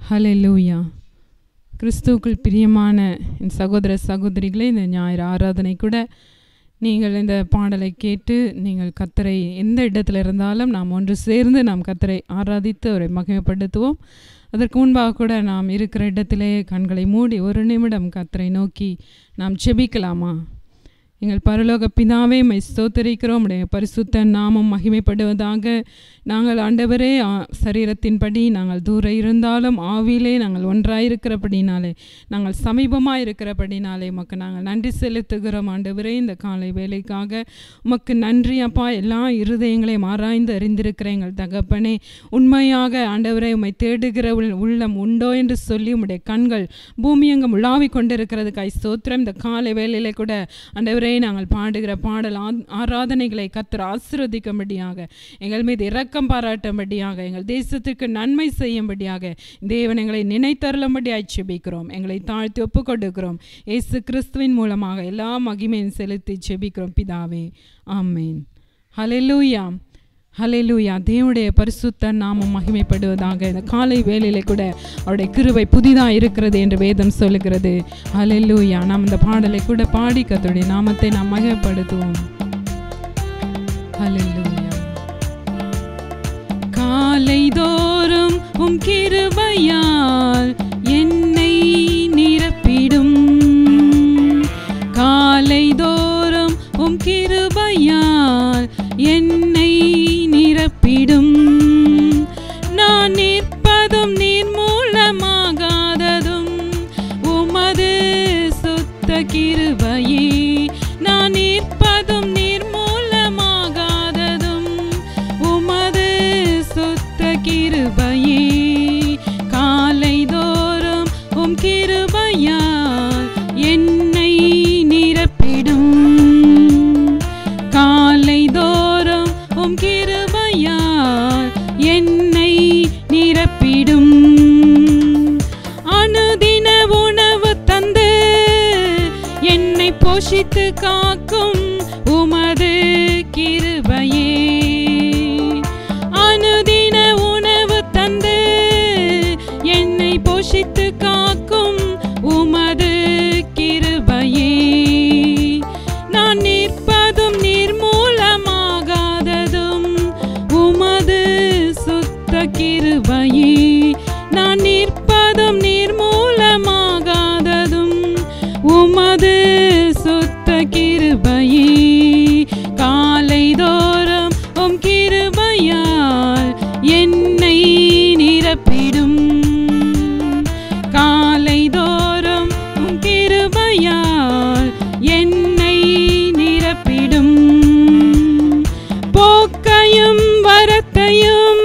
ஹalleluya கிறிஸ்துவுக்குள் பிரியமான என் சகோதர சகோதரிகளே இந்த ஞாயிறு ஆராதனை கூட நீங்கள் இந்த பாடலை கேட்டு நீங்கள் கத்தரை எந்த இடத்துல இருந்தாலும் நாம் ஒன்று சேர்ந்து நாம் கத்தரை ஆராதித்து அவரை மகிமைப்படுத்துவோம் அதற்கு முன்பாக கூட நாம் இருக்கிற இடத்திலே கண்களை மூடி ஒரு நிமிடம் கத்தரை நோக்கி நாம் செபிக்கலாமா எங்கள் பரலோக பிதாவே மை ஸ்தோத்தரிக்கிறோம் உடைய பரிசுத்த நாமம் மகிமைப்படுவதாக நாங்கள் ஆண்டவரே ஆ, சரீரத்தின்படி நாங்கள் தூர இருந்தாலும் ஆவியிலே நாங்கள் ஒன்றாயிருக்கிறபடினாலே நாங்கள் சமீபமாக இருக்கிறபடினாலே உமக்கு நாங்கள் நன்றி செலுத்துகிறோம் ஆண்டவரே இந்த காலை வேலைக்காக உமக்கு நன்றி அப்பா எல்லா இருதயங்களையும் ஆராய்ந்து அறிந்திருக்கிற எங்கள் தகப்பனே உண்மையாக ஆண்டவரே உம்மை தேடுகிற உள்- உள்ளம் உண்டோ என்று சொல்லி உம்முடைய கண்கள் பூமியெங்கும் உலாவிக் கொண்டிருக்கிறதுக்காய் ஸ்தோத்திரம் இந்த காலை வேளையிலே கூட ஆண்டவரே நாங்கள் பாடுகிற பாடல் ஆ- ஆராதனைகளை கத்தர் ஆசீர்வதிக்கும்படியாக எங்கள் மீது இரக்கம் பாராட்டும்படியாக எங்கள் தேசத்திற்கு நன்மை செய்யும்படியாக தேவன் எங்களை நினைத்தருளும்படியாய் செபிக்கிறோம் எங்களை தாழ்த்தி ஒப்புக் கொடுக்கிறோம் இயேசு கிறிஸ்துவின் மூலமாக எல்லா மகிமையும் செலுத்தி செபிக்கிறோம் பிதாவே ஆமென் ஹalleluya ஹalleluya தேவனுடைய பரிசுத்த நாமம் மகிமைப்படுவதாக இந்த காலை வேளையிலே கூட அவருடைய கிருபை புதிதாக இருக்கிறது என்று வேதம் சொல்லுகிறது ஹalleluya நாம் இந்த பாடலை கூட பாடி கர்த்தருடைய நாமத்தை நாம் மகிமைப்படுத்துவோம் ஹalleluya காலைதோறும் உம் கிருபையால் என்னை நிரப்பிடும் காலைதோறும் உம் கிருபையால் என்னை நிரப்பிடும் நான் நிற்பதும் நீர் மூலமாகாததும் உமது சுத்த கிருபையே நான் நிற்பதும் நீர் மூலமாகாததும் உமது சுத்த கிருபையே காலைதோறும் உம் கிருபையால் என்னை நிரப்பிடும் காலைதோறும் உம் கிருபையால் என்னை நிரப்பிடும் அனுதின உணவு தந்து என்னை போஷித்து காக்கும் உமது கிருபையே அனுதின உணவு தந்து என்னை போஷித்து காக்கும் உமது கிருபையே நான் நிற்பதும் நீர் மூலமாகாததும் உமது சுத்த கிருபையே நான் நிற்பதும் நீர் மூலமாகாததும் உமது சுத்த கிருபையே காலைதோறும் உம் கிருபையால் என்னை நிரப்பிடும் காலைதோறும் உம் கிருபையால் என்னை நிரப்பிடும் போக்கையும் வரத்தையும்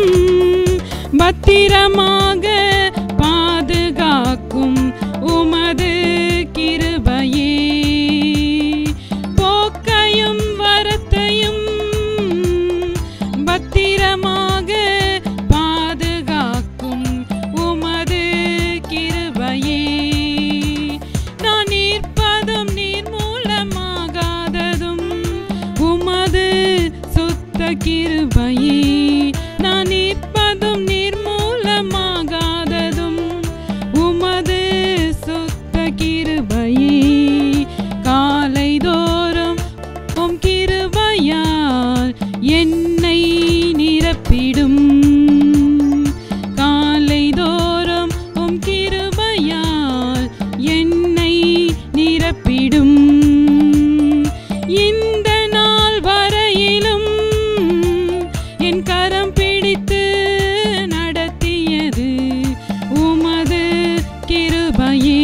பத்திரமாக பாதுகாக்கும் உமது கிருபையே போக்கையும் வரத்தையும் பத்திரமாக பாதுகாக்கும் உமது கிருபையே நான் நிற்பதும் நீர் மூலமாகாததும் உமது சுத்த கிருபையே நான் நிற்பதும் நீர் மூலமாகாததும் உமது சுத்த கிருபையே காலைதோறும் உம் கிருபையால் என்னை நிரப்பிடும் காலைதோறும் உம் கிருபையால் என்னை நிரப்பிடும் இந்த நாள் வரையிலும் என் கரம் பிடித்து நடத்தியது உமது கிருபையே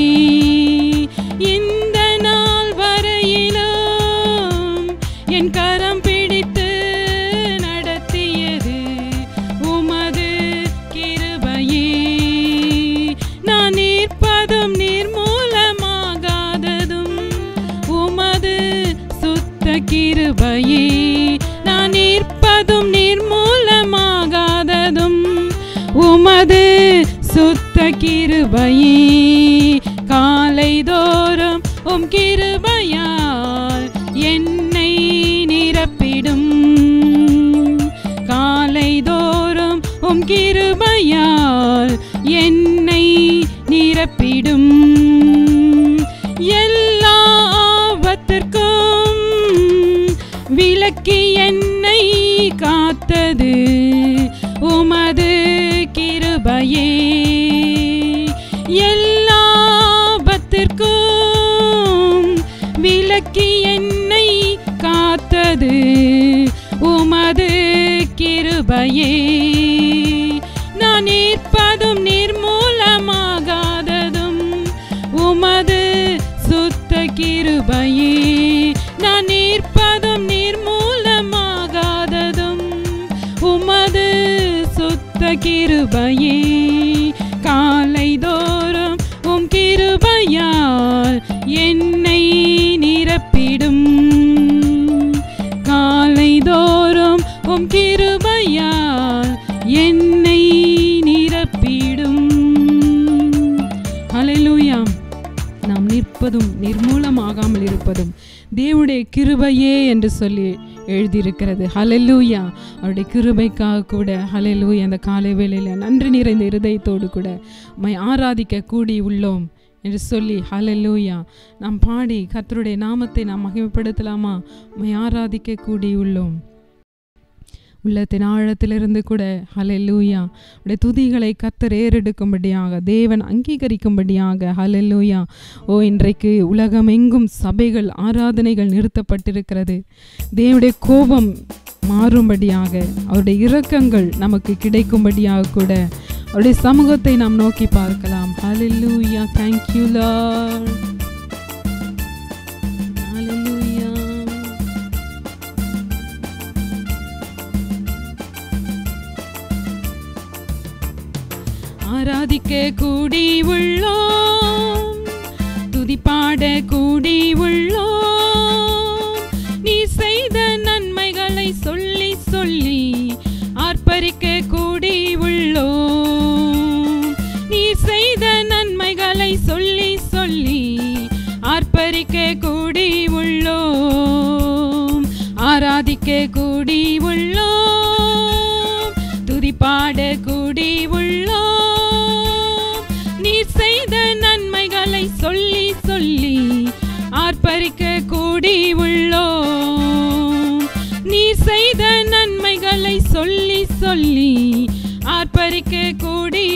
இந்த நாள் வரையிலும் என் கரம் பிடித்து நடத்தியது உமது கிருபையே நான் நிற்பதும் நீர் மூலமாகாததும் உமது சுத்த கிருபையே நான் நிற்பதும் நீர் மூலமாகாததும் உமது சுத்த கிருபையே காலைதோறும் உம் கிருபையால் என்னை நிரப்பிடும் காலைதோறும் உம் கிருபையால் விலக்கி என்னை காத்தது உமது கிருபையே எல்லாபத்திற்கும் விலக்கி என்னை காத்தது உமது கிருபையே நான் நிற்பதும் நிர்மூலமாகாததும் உமது சுத்த கிருபையே நான் நிற்பதும் நிர்மூலமாகாததும் உமது சுத்த கிருபையே காலை தோறும் உம் கிருபையால் என்னை நிரப்பிடும் காலை தோறும் உம் கிருபையால் என்னை நிரப்பிடும் ஹalleluya நாம் நிற்பதும் நிர்மூலமாகாமல் இருப்பதும் தேவனுடைய கிருபையே என்று சொல்லி எழுதியிருக்கிறது ஹalleluya அவருடைய கிருபைக்காக கூட ஹalleluya அந்த காலை வேளையில் நன்றி நிறைந்த இருதயத்தோடு கூட உம்மை ஆராதிக்க கூடி உள்ளோம் என்று சொல்லி ஹalleluya நாம் பாடி கர்த்தருடைய நாமத்தை நாம் மகிமைப்படுத்தலாமா உம்மை ஆராதிக்க கூடி உள்ளோம் உள்ளத்தின் ஆழத்திலிருந்து கூட ஹalleluya உடைய துதிகளை கத்தர் ஏறெடுக்கும்படியாக தேவன் அங்கீகரிக்கும்படியாக ஹalleluya ஓ இன்றைக்கு உலகம் எங்கும் சபைகள் ஆராதனைகள் நிறுத்தப்பட்டிருக்கிறது தேவனுடைய கோபம் மாறும்படியாக அவருடைய இரக்கங்கள் நமக்கு கிடைக்கும்படியாக கூட அவருடைய சமூகத்தை நாம் நோக்கி பார்க்கலாம் ஹalleluya thank you lord hallelujah ஆராதிக்க கூடி உள்ளோம் துதிப்பாட கூடி உள்ளோம் நீ செய்த நன்மைகளை சொல்லி சொல்லி ஆர்ப்பரிக்க கூடி உள்ளோம் நீ செய்த நன்மைகளை சொல்லி சொல்லி ஆர்ப்பரிக்க கூடி உள்ளோம் ஆராதிக்க கூடி உள்ளோம் துதிப்பாட கூடி உள்ளோம் நீர் செய்த நன்மைகளை சொல்லி சொல்லி ஆர்ப்பரிக்க கூடி உள்ளோம் நீர் செய்த நன்மைகளை சொல்லி சொல்லி ஆர்ப்பரிக்க கூடி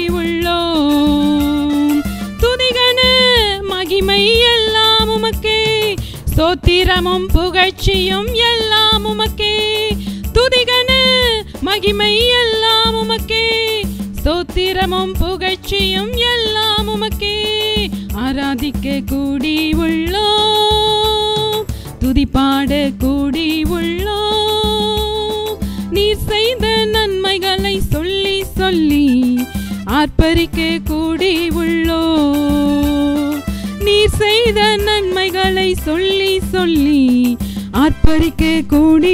உள்ளோம் துதிகன மகிமை எல்லாம் உமக்கே ஸ்தோத்திரமும் புகழ்ச்சியும் எல்லாம் உமக்கே துதிகன மகிமை எல்லாம் உமக்கே ஸ்தோத்திரமும் புகழ்ச்சியும் எல்லாம் உமக்கே ஆராதிக்க கூடி உள்ளோம் துதிப்பாட கூடி உள்ளோம் நீர் செய்த நன்மைகளை சொல்லி சொல்லி ஆர்ப்பரிக்க கூடி உள்ளோம் நீர் செய்த நன்மைகளை சொல்லி சொல்லி ஆர்ப்பரிக்க கூடி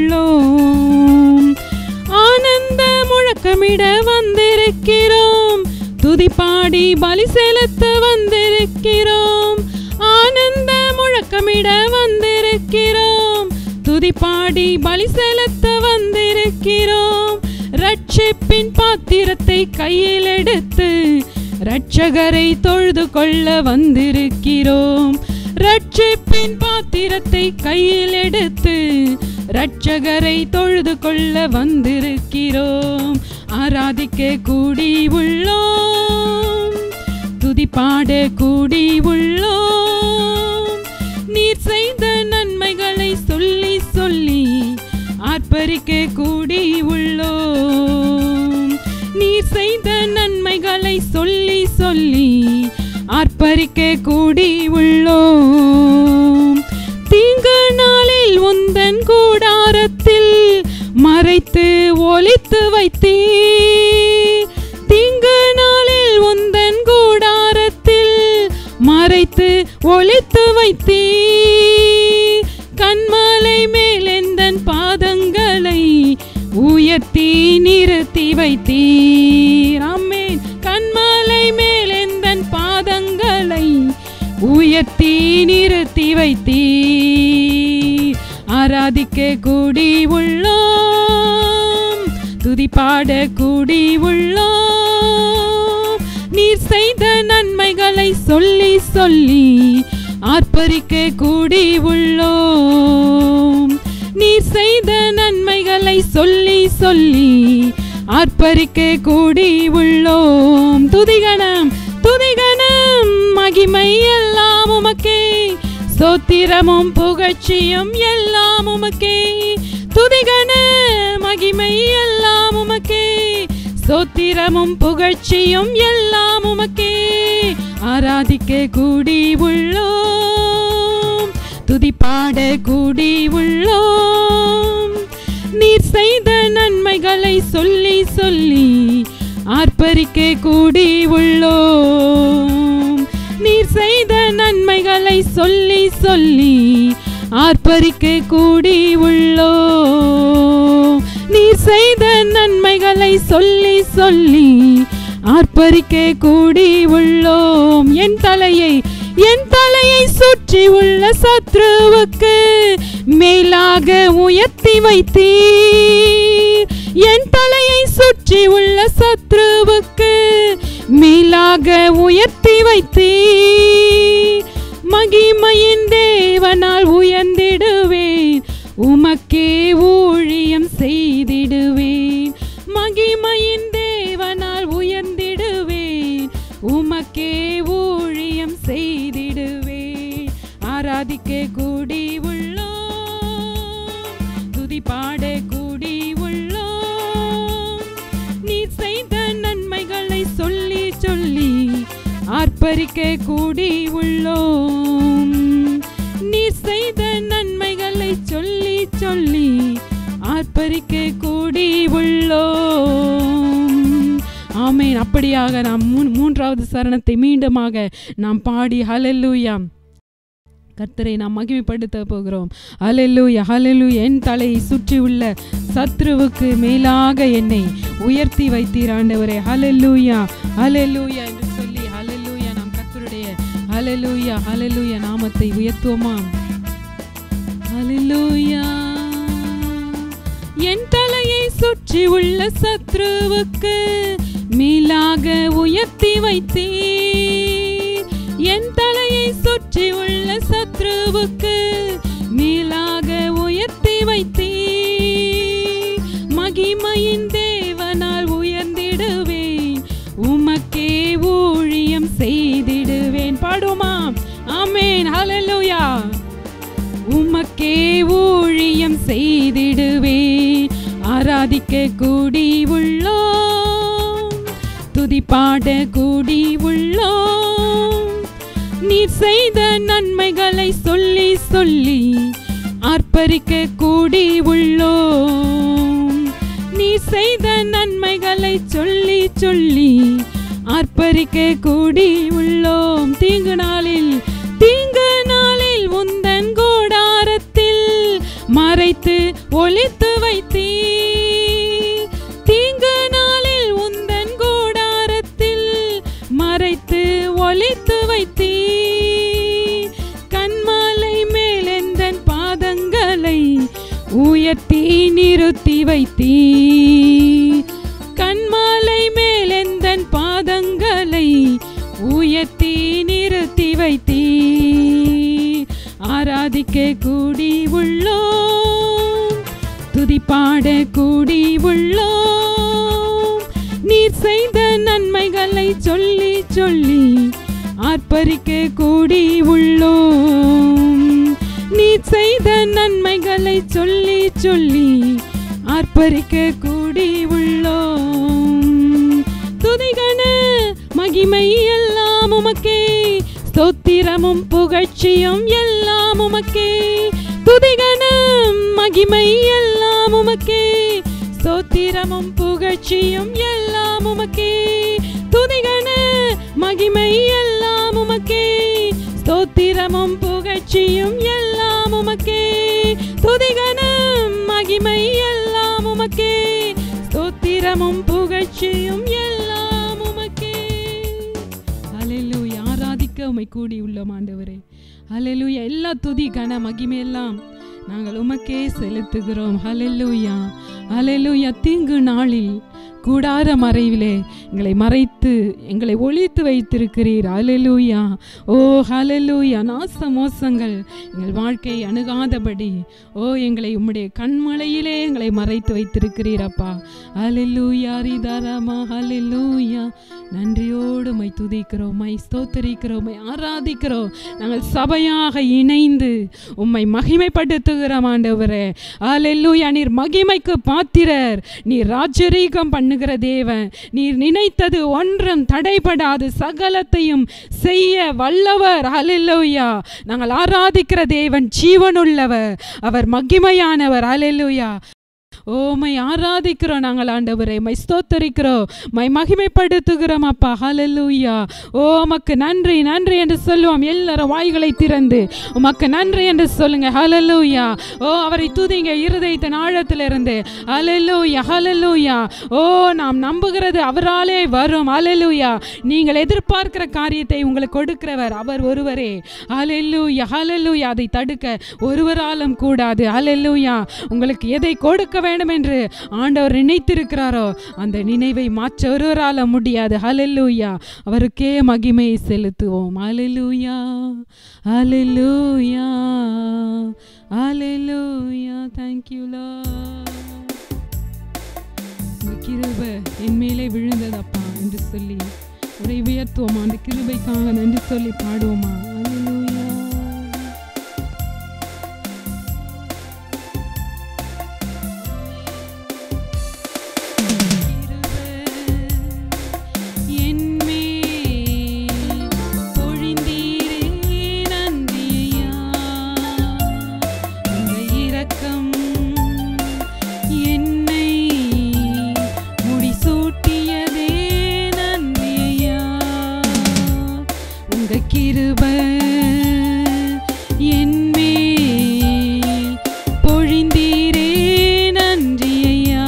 உள்ளோம் ஆனந்த முழக்கமிட வந்திருக்கிறோம் துதிப்பாடி பலி செலுத்த வந்திருக்கிறோம் ஆனந்த முழக்கமிட வந்திருக்கிறோம் துதிப்பாடி பலி செலுத்த வந்திருக்கிறோம் ரட்சிப்பின் பாத்திரத்தை கையில் எடுத்து ரட்சகரை தொழுது கொள்ள வந்திருக்கிறோம் ரட்சிப்பின் பாத்திரத்தை கையில் எடுத்து ரட்சகரை தொழுது கொள்ள வந்திருக்கிறோம் ஆராதிக்க கூடி உள்ளோம் துதிப்பாட கூடி உள்ளோம் நீர் செய்த நன்மைகளை சொல்லி சொல்லி ஆர்ப்பரிக்க கூடி உள்ளோம் நீர் செய்த நன்மைகளை சொல்லி சொல்லி ஆர்ப்பரிக்க கூடி உள்ளோம் தீங்கு நாளில் உந்தன் கூடாரத்தில் மறைத்து ஒளித்து வைத்தீர் தீங்கு நாளில் உந்தன் கூடாரத்தில் மறைத்து ஒளித்து வைத்தீர் கண்மாலை மேல் எந்தன் பாதங்களை உயர்த்தி நிறுத்தி வைத்தீர் அம்மேன் கண்மாலை மேல் எந்தன் பாதங்களை உயர்த்தி நிறுத்தி வைத்தீர் ஆராதிக்க கூடி உள்ளோம் துதிப்பாட கூடி உள்ளோம் நீர் செய்த நன்மைகளை சொல்லி சொல்லி ஆர்ப்பரிக்க கூடி உள்ளோம் நீ சொல்லி சொல்லி ஆர்ப்பரிக்க கூடி உள்ளோம் துதிகணம் துதிகணம் மகிமை எல்லாம் உமக்கே ஸ்தோத்திரமும் புகழ்ச்சியும் எல்லாம் உமக்கே துதிகண மகிமை எல்லாம் உமக்கே ஸ்தோத்திரமும் புகழ்ச்சியும் எல்லாம் உமக்கே ஆராதிக்க கூடி உள்ளோம் துதி பாட கூடி உள்ளோம் நீர் செய்த நன்மைகளை சொல்லி சொல்லி ஆர்ப்பரிக்க கூடி உள்ளோம் நீர் செய்த நன்மைகளை சொல்லி சொல்லி ஆர்ப்பரிக்க கூடி உள்ளோம் நீர் செய்த நன்மைகளை சொல்லி சொல்லி ஆர்ப்பரிக்க கூடி உள்ளோம் என் தலையை என் தலையை சுற்றி உள்ள சத்ருவுக்கு மேலாக உயர்த்தி வைத்தீர் என் தலையை சுற்றி உள்ள சத்ருவுக்கு மேலாக உயர்த்தி வைத்தீர் மகிமையின் தேவனால் உயர்ந்திடுவேன் உமக்கே ஊழியம் செய்திடுவேன் மகிமையின் தேவனால் உயர்ந்திடுவேன் உமக்கே ஊழியம் செய்திடுவேன் ஆராதிக்க கூடி உள்ளோம் துதி பாட கூடி உள்ளோம் நீர் செய்த நன்மைகளை சொல்லி சொல்லி ஆர்ப்பரிக்க கூடி உள்ளோம் நீர் செய்த நன்மைகளை சொல்லி சொல்லி ஆர்ப்பரிக்க கூடி உள்ளோம் ஆமேன் அப்படியாக நாம் மூன்- மூன்றாவது சரணத்தை மீண்டுமாக நாம் பாடி ஹalleluya கர்த்தரை நாம் மகிமைப்படுத்த போகிறோம் ஹalleluya ஹalleluya என் தலையை சுற்றியுள்ள சத்ருவுக்கு மேலாக என்னை உயர்த்தி வைத்தீர் ஆண்டவரே ஹalleluya ஹalleluya என்று சொல்லி ஹalleluya நாம் கர்த்தருடைய ஹalleluya ஹalleluya நாமத்தை உயர்த்துவோமா ஹalleluya என் தலையை சுற்றி உள்ள சத்ருவுக்கு மேலாக உயர்த்தி வைத்தீர் என் தலையை சுற்றி உள்ள சத்ருவுக்கு மேலாக உயர்த்தி வைத்தீர் மகிமையின் தேவனால் உயர்ந்திடுவேன் உமக்கே ஊழியம் செய்திடுவேன் பாடுமா ஆமேன் ஹalleluya உமக்கே ஊழியம் செய்திடுவேன் ஆராதிக்க கூடி உள்ளோம் துதி பாட கூடி உள்ளோம் நீர் செய்த நன்மைகளை சொல்லி சொல்லி ஆர்ப்பரிக்க கூடி உள்ளோம் நீர் செய்த நன்மைகளை சொல்லி சொல்லி ஆர்ப்பரிக்க கூடி உள்ளோம் தீங்கு நாளில் தீங்கு நாளில் உந்தன் கூடாரத்தில் மறைத்து ஒளித்து வைத்தீர் தீங்கு நாளில் உந்தன் கூடாரத்தில் மறைத்து ஒளித்து வைத்தீர் கண்மாலை மேலெந்தன் பாதங்களை உயர்த்தி நிறுத்தி வைத்தீர் கண்மாலை மேலெந்தன் பாதங்களை உயர்த்தி நிறுத்தி வைத்தீர் ஆராதிக்க கூடி உள்ளோம் துதி பாட கூடி உள்ளோம் நீர் செய்த நன்மைகளை சொல்லி சொல்லி ஆர்ப்பரிக்க கூடி உள்ளோம் நீர் செய்த நன்மைகளை சொல்லி சொல்லி ஆர்ப்பரிக்க கூடி உள்ளோம் துதிகன மகிமை எல்லாம் உமக்கே ஸ்தோத்திரமும் புகழ்ச்சியும் எல்லாம் உமக்கே துதிகனம் மகிமை எல்லாம் உமக்கே ஸ்தோத்திரமும் புகழ்ச்சியும் எல்லாம் உமக்கே துதிகன மகிமை எல்லாம் உமக்கே ஸ்தோத்திரமும் புகழ்ச்சியும் எல்லாம் உமக்கே துதிகனம் மகிமை எல்லாம் உமக்கே ஸ்தோத்திரமும் புகழ்ச்சியும் எல்லாம் உமக்கே ஹalleluya ஆராதிக்க உமை கூடி உள்ளோம் ஆண்டவரே ஹalleluya எல்லா துதி கன மகிமை எல்லாம் நாங்கள் உமக்கே செலுத்துகிறோம் ஹalleluya ஹalleluya தீங்கு நாளில் கூடார மறைவிலே எங்களை மறைத்து எங்களை ஒழித்து வைத்திருக்கிறீர் ஹalleluya ஓ ஹalleluya நாச மோசங்கள் எங்கள் வாழ்க்கையை அணுகாதபடி ஓ எங்களை உம்முடைய கண்மலையிலே எங்களை மறைத்து வைத்திருக்கிறீர் அப்பா ஹalleluya ரிதாராமா ஹalleluya நன்றியோடு மை துதிக்கிறோம் மை ஸ்தோத்தரிக்கிறோம் மை ஆராதிக்கிறோம் நாங்கள் சபையாக இணைந்து உம்மை மகிமைப்படுத்துகிறோம் ஆண்டவரே ஹalleluya நீர் மகிமைக்கு பாத்திரர் நீர் ராஜரீகம் பண்ணுகிற தேவன் நீர் நினைத்தது ஒன்றும் தடைபடாது சகலத்தையும் செய்ய வல்லவர் ஹalleluya நாங்கள் ஆராதிக்கிற தேவன் ஜீவனுள்ளவர் அவர் மகிமையானவர் ஹalleluya ஓமை ஆராதிக்கிறோம் நாங்கள் ஆண்டவரே மை ஸ்தோத்தரிக்கிறோம் மை மகிமைப்படுத்துகிறோம் அப்பா ஹalleluya ஓ உமக்கு நன்றி நன்றி என்று சொல்லுவோம் எல்லாரும் வாய்களை திறந்து உமக்கு நன்றி என்று சொல்லுங்க ஹalleluya ஓ அவரை துதிங்க இருதயத்தின் ஆழத்திலிருந்து ஹalleluya ஹalleluya ஓ நாம் நம்புகிறது அவராலே வரும் ஹalleluya நீங்கள் எதிர்பார்க்கிற காரியத்தை உங்களுக்கு கொடுக்கிறவர் அவர் ஒருவரே ஹalleluya ஹalleluya அதை தடுக்க ஒருவராலும் கூடாது ஹalleluya உங்களுக்கு எதை கொடுக்க வேண்டும் என்று ஆண்டவர் நினைத்திருக்கிறாரோ அந்த நினைவை மாற்ற ஒருவரால முடியாது ஹalleluya அவருக்கே மகிமையை செலுத்துவோம் ஹalleluya ஹalleluya ஹalleluya thank you lord இந்த கிருபை என் மேலே விழுந்ததப்பா என்று சொல்லி உரை உயர்த்துவோமா அந்த கிருபைக்காக நன்றி சொல்லி பாடுவோமா ஹalleluya கிருபை என்மே பொழிந்தீரே நன்றி ஐயா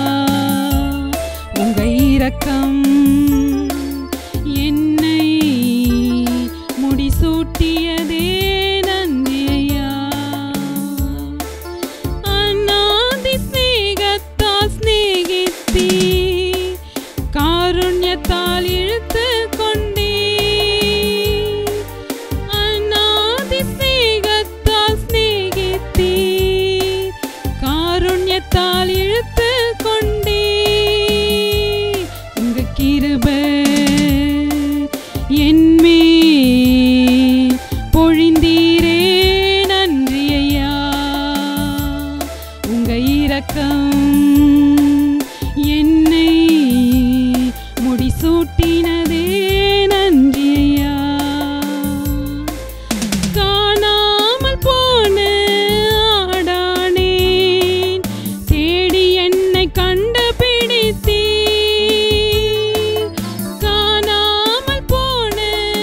உங்க இரக்கம் என்னை முடிசூட்டியதே நன்றி ஐயா அநாதி ஸ்நேகத்தால் ஸ்நேகித்தீ காருண்யத்தால் இழுத்து கொண்டீ அநாதி ஸ்நேகத்தால் ஸ்நேகித்தீ காருண்யத்தால் இழுத்து கொண்டீ உங்க கிருபை என்மே பொழிந்தீரே நன்றி ஐயா உங்க இரக்கம் என்னை முடிசூட்டினதே நன்றி ஐயா காணாமல் போன ஆடானேன் தேடி என்னை கண்டுபிடித்தீ காணாமல் போன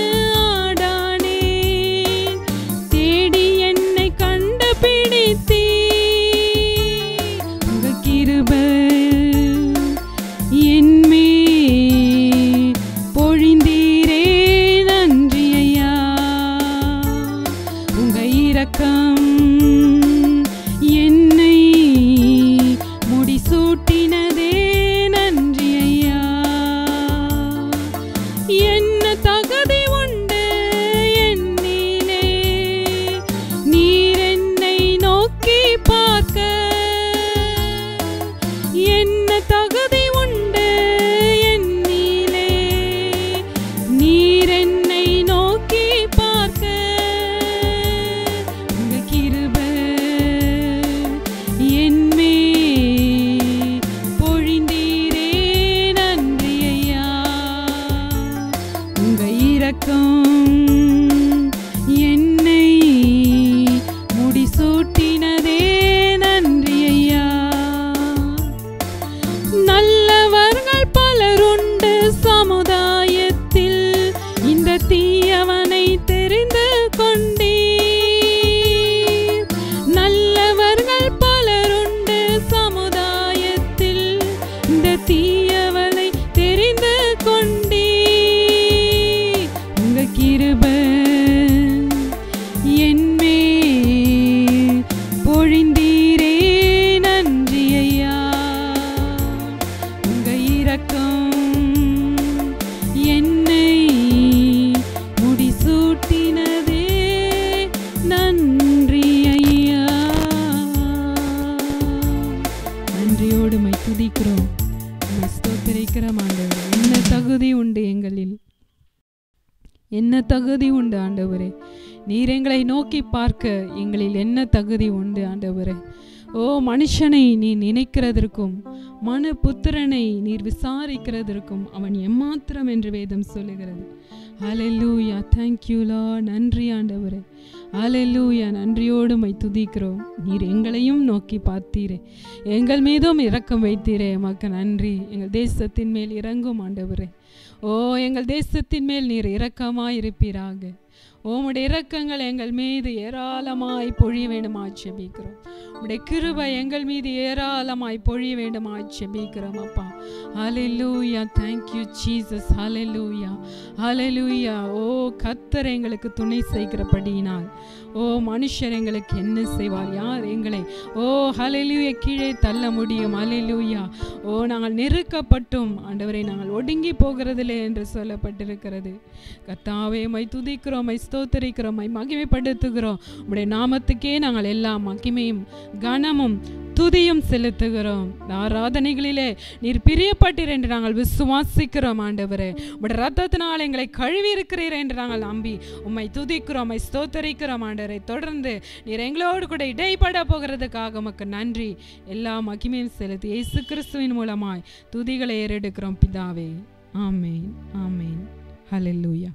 ஆடானேன் தேடி என்னை கண்டுபிடித்தீ உங்க கிருபை என்ன தகுதி உண்டு ஆண்டவரே நீர் எங்களை நோக்கி பார்க்க எங்களில் என்ன தகுதி உண்டு ஆண்டவரே ஓ மனுஷனை நீ நினைக்கிறதற்கும் மனு புத்திரனை நீர் விசாரிக்கிறதற்கும் அவன் எம்மாத்திரம் என்று வேதம் சொல்லுகிறது அலெல்லூயா தேங்க்யூலா நன்றி ஆண்டவரே அலெல்லூயா நன்றியோடு மை துதிக்கிறோம் நீர் எங்களையும் நோக்கி பார்த்தீரே எங்கள் மீதும் இரக்கம் வைத்தீரே எமக்கு நன்றி எங்கள் தேசத்தின் மேல் இறங்கும் ஆண்டவரே ஓ எங்கள் தேசத்தின் மேல் நீர் இரக்கமாய் இருப்பீராக உம்முடைய இரக்கங்கள் எங்கள் மீது ஏராளமாய் பொழிய வேண்டுமா ஜெபிக்கிறோம் உம்முடைய கிருபை எங்கள் மீது ஏராளமாய் பொழிய வேண்டுமா ஜெபிக்கிறோம் அப்பா ஹalleluya thank you ஜீசஸ் ஹalleluya ஹalleluya ஓ கர்த்தர் எங்களுக்கு துணை செய்கிறபடியினால் ஓ மனுஷர் எங்களுக்கு என்ன செய்வார் யார் எங்களை ஓ ஹalleluya கீழே தள்ள முடியும் ஹalleluya ஓ நாங்கள் நெருக்கப்பட்டும் ஆண்டவரை நாங்கள் ஒடுங்கி போகிறதில்லை என்று சொல்லப்பட்டிருக்கிறது கர்த்தாவே மை துதிக்கிறோம் மை ஸ்தோத்தரிக்கிறோம் மை மகிமைப்படுத்துகிறோம் உம்முடைய நாமத்துக்கே நாங்கள் எல்லா மகிமையும் கனமும் துதியும் செலுத்துகிறோம் இந்த ஆராதனைகளிலே நீர் பிரியப்பட்டீர் என்று நாங்கள் விசுவாசிக்கிறோம் ஆண்டவரே உடைய ரத்தத்தினால் எங்களை கழுவி இருக்கிறீர் என்று நாங்கள் நம்பி உம்மை துதிக்கிறோம் உம்மை ஸ்தோத்தரிக்கிறோம் ஆண்டவரை தொடர்ந்து நீர் எங்களோடு கூட இடைப்பட போகிறதுக்காக உமக்கு நன்றி எல்லா மகிமையும் செலுத்தி இயேசு கிறிஸ்துவின் மூலமாய் துதிகளை ஏறெடுக்கிறோம் பிதாவே ஆமேன் ஆமேன் ஹalleluya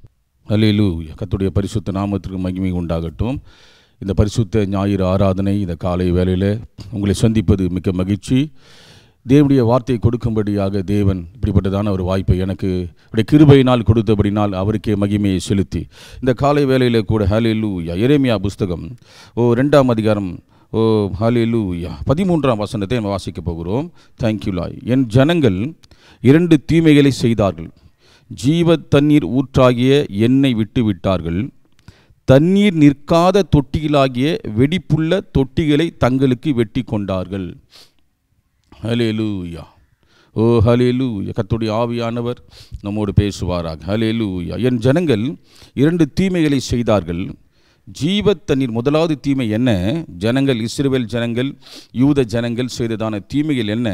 அல்லேலூயா கர்த்தருடைய பரிசுத்த நாமத்திற்கு மகிமை உண்டாகட்டும் இந்த பரிசுத்த ஞாயிறு ஆராதனை இந்த காலை வேளையில் உங்களை சந்திப்பது மிக்க மகிழ்ச்சி தேவனுடைய வார்த்தையை கொடுக்கும்படியாக தேவன் இப்படிப்பட்டதான ஒரு வாய்ப்பை எனக்கு இப்படி கிருபையினால் கொடுத்தபடினால் அவருக்கே மகிமையை செலுத்தி இந்த காலை வேளையில் கூட ஹalleluya எரேமியா புஸ்தகம் ஓ ரெண்டாம் அதிகாரம் ஓ ஹalleluya பதிமூன்றாம் வசனத்தை நம்ம வாசிக்க போகிறோம் தேங்க்யூ லாய் என் ஜனங்கள் இரண்டு தீமைகளை செய்தார்கள் ஜீவ தண்ணீர் ஊற்றாகிய எண்ணெய் விட்டு விட்டார்கள் தண்ணீர் நிற்காத தொட்டிகளாகிய வெடிப்புள்ள தொட்டிகளை தங்களுக்கு வெட்டி கொண்டார்கள் ஹலேலூயா ஓ ஹலேலூயா கர்த்தருடைய ஆவியானவர் நம்மோடு பேசுவாராக ஹலேலூயா என் ஜனங்கள் இரண்டு தீமைகளை செய்தார்கள் ஜீவ தண்ணீர் முதலாவது தீமை என்ன ஜனங்கள் இஸ்ரவேல் ஜனங்கள் யூத ஜனங்கள் செய்ததான தீமைகள் என்ன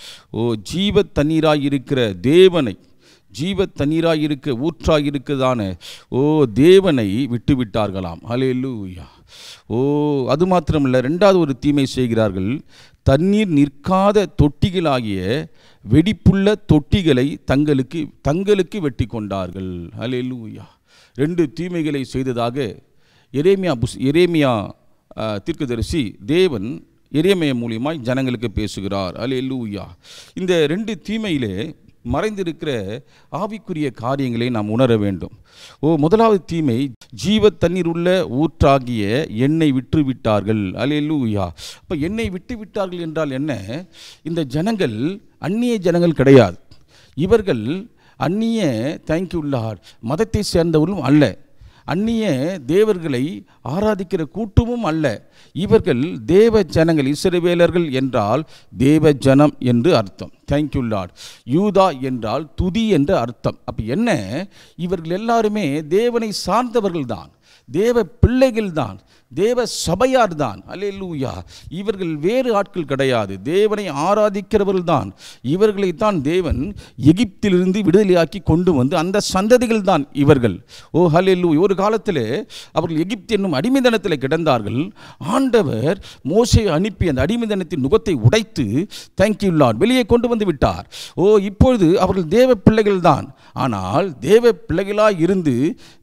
ஓ ஜீவ தண்ணீராய் இருக்கிற தேவனை ஜீவ தண்ணீராய் இருக்க ஊற்றாய் இருக்கதான ஓ தேவனை விட்டு விட்டார்களாம் ஹலேலூயா ஓ அது மாத்திரமல்ல ரெண்டாவது ஒரு தீமை செய்கிறார்கள் தண்ணீர் நிற்காத தொட்டிகளாகிய வெடிப்புள்ள தொட்டிகளை தங்களுக்கு தங்களுக்கு வெட்டி கொண்டார்கள் ஹலேலூயா ரெண்டு தீமைகளை செய்ததாக எரேமியா புஸ் எரேமியா அஹ், தீர்க்கதரிசி தேவன் எரேமியா மூலியமாய் ஜனங்களுக்கு பேசுகிறார் அல்லேலூயா இந்த ரெண்டு தீமையிலே மறைந்திருக்கிற ஆவிக்குரிய காரியங்களை நாம் உணர வேண்டும் ஓ முதலாவது தீமை ஜீவ தண்ணீர் உள்ள ஊற்றாகிய எண்ணெய் விற்று விட்டார்கள் அல்லேலூயா அப்போ எண்ணெய் விட்டு விட்டார்கள் என்றால் என்ன இந்த ஜனங்கள் அந்நிய ஜனங்கள் கிடையாது இவர்கள் அந்நிய தேங்க்யூல்லார் மதத்தை சேர்ந்தவர்களும் அல்ல அந்நிய தேவர்களை ஆராதிக்கிற கூட்டமும் அல்ல இவர்கள் தேவ ஜனங்கள் இஸ்ரவேலர்கள் என்றால் தேவ ஜனம் என்று அர்த்தம் தேங்க்யூ லார்ட் யூதா என்றால் துதி என்ற அர்த்தம் அப்போ என்ன இவர்கள் எல்லாருமே தேவனை சார்ந்தவர்கள் தான் தேவ பிள்ளைகள் தான் தேவ சபையார் தான் அல்லேலூயா இவர்கள் வேறு ஆட்கள் கிடையாது தேவனை ஆராதிக்கிறவர்கள் தான் இவர்களைத்தான் தேவன் எகிப்திலிருந்து விடுதலையாக்கி கொண்டு வந்து அந்த சந்ததிகள் தான் இவர்கள் ஓ ஹல்லேலூ ஒரு காலத்தில் அவர்கள் எகிப்து என்னும் அடிமைதனத்தில் கிடந்தார்கள் ஆண்டவர் மோசை அனுப்பி அந்த அடிமைதனத்தின் நுகத்தை உடைத்து தேங்க்யூ லார்ட் வெளியே கொண்டு வந்து விட்டார் ஓ இப்பொழுது அவர்கள் தேவ பிள்ளைகள் தான் ஆனால் தேவ பிள்ளைகளாய் இருந்து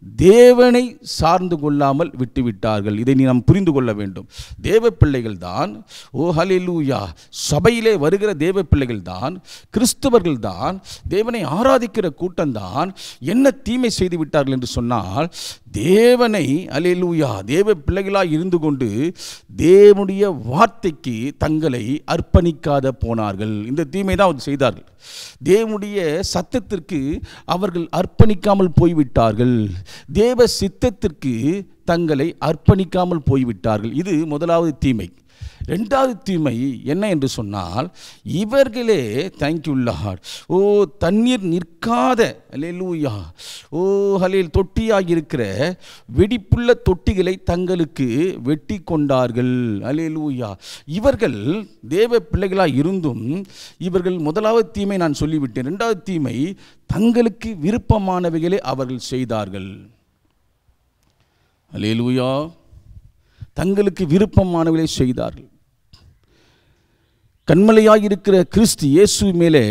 தேவனை சார்ந்து கொள்ளாமல் விட்டு விட்டார்கள் இதை நீ நாம் புரிந்து கொள்ள வேண்டும் தேவ பிள்ளைகள் தான் ஓ ஹalleluya சபையிலே வருகிற தேவ பிள்ளைகள் தான் கிறிஸ்தவர்கள் தான் தேவனை ஆராதிக்கிற கூட்டம்தான் என்ன தீமை செய்து விட்டார்கள் என்று சொன்னால் தேவனை அலேலூயா தேவ பிள்ளைகளாய் இருந்து கொண்டு தேவனுடைய வார்த்தைக்கு தங்களை அர்ப்பணிக்காத போனார்கள் இந்த தீமை தான் அவர் செய்தார்கள் தேவனுடைய சத்தத்திற்கு அவர்கள் அர்ப்பணிக்காமல் போய்விட்டார்கள் தேவ சித்தத்திற்கு தங்களை அர்ப்பணிக்காமல் போய்விட்டார்கள் இது முதலாவது தீமை ரெண்டாவது தீமை என்ன என்று சொன்னால் இவர்களே தேங்க்யூ லார்ட் ஓ தண்ணீர் நிற்காத அலேலூயா ஓ ஹலேல் தொட்டியாக இருக்கிற வெடிப்புள்ள தொட்டிகளை தங்களுக்கு வெட்டி கொண்டார்கள் அலேலூயா இவர்கள் தேவ பிள்ளைகளாக இருந்தும் இவர்கள் முதலாவது தீமை நான் சொல்லிவிட்டேன் ரெண்டாவது தீமை தங்களுக்கு விருப்பமானவைகளை அவர்கள் செய்தார்கள் அலேலூயா தங்களுக்கு விருப்பமானவர்களை செய்தார்கள் கண்மலையாக இருக்கிற கிறிஸ்து இயேசு மேலே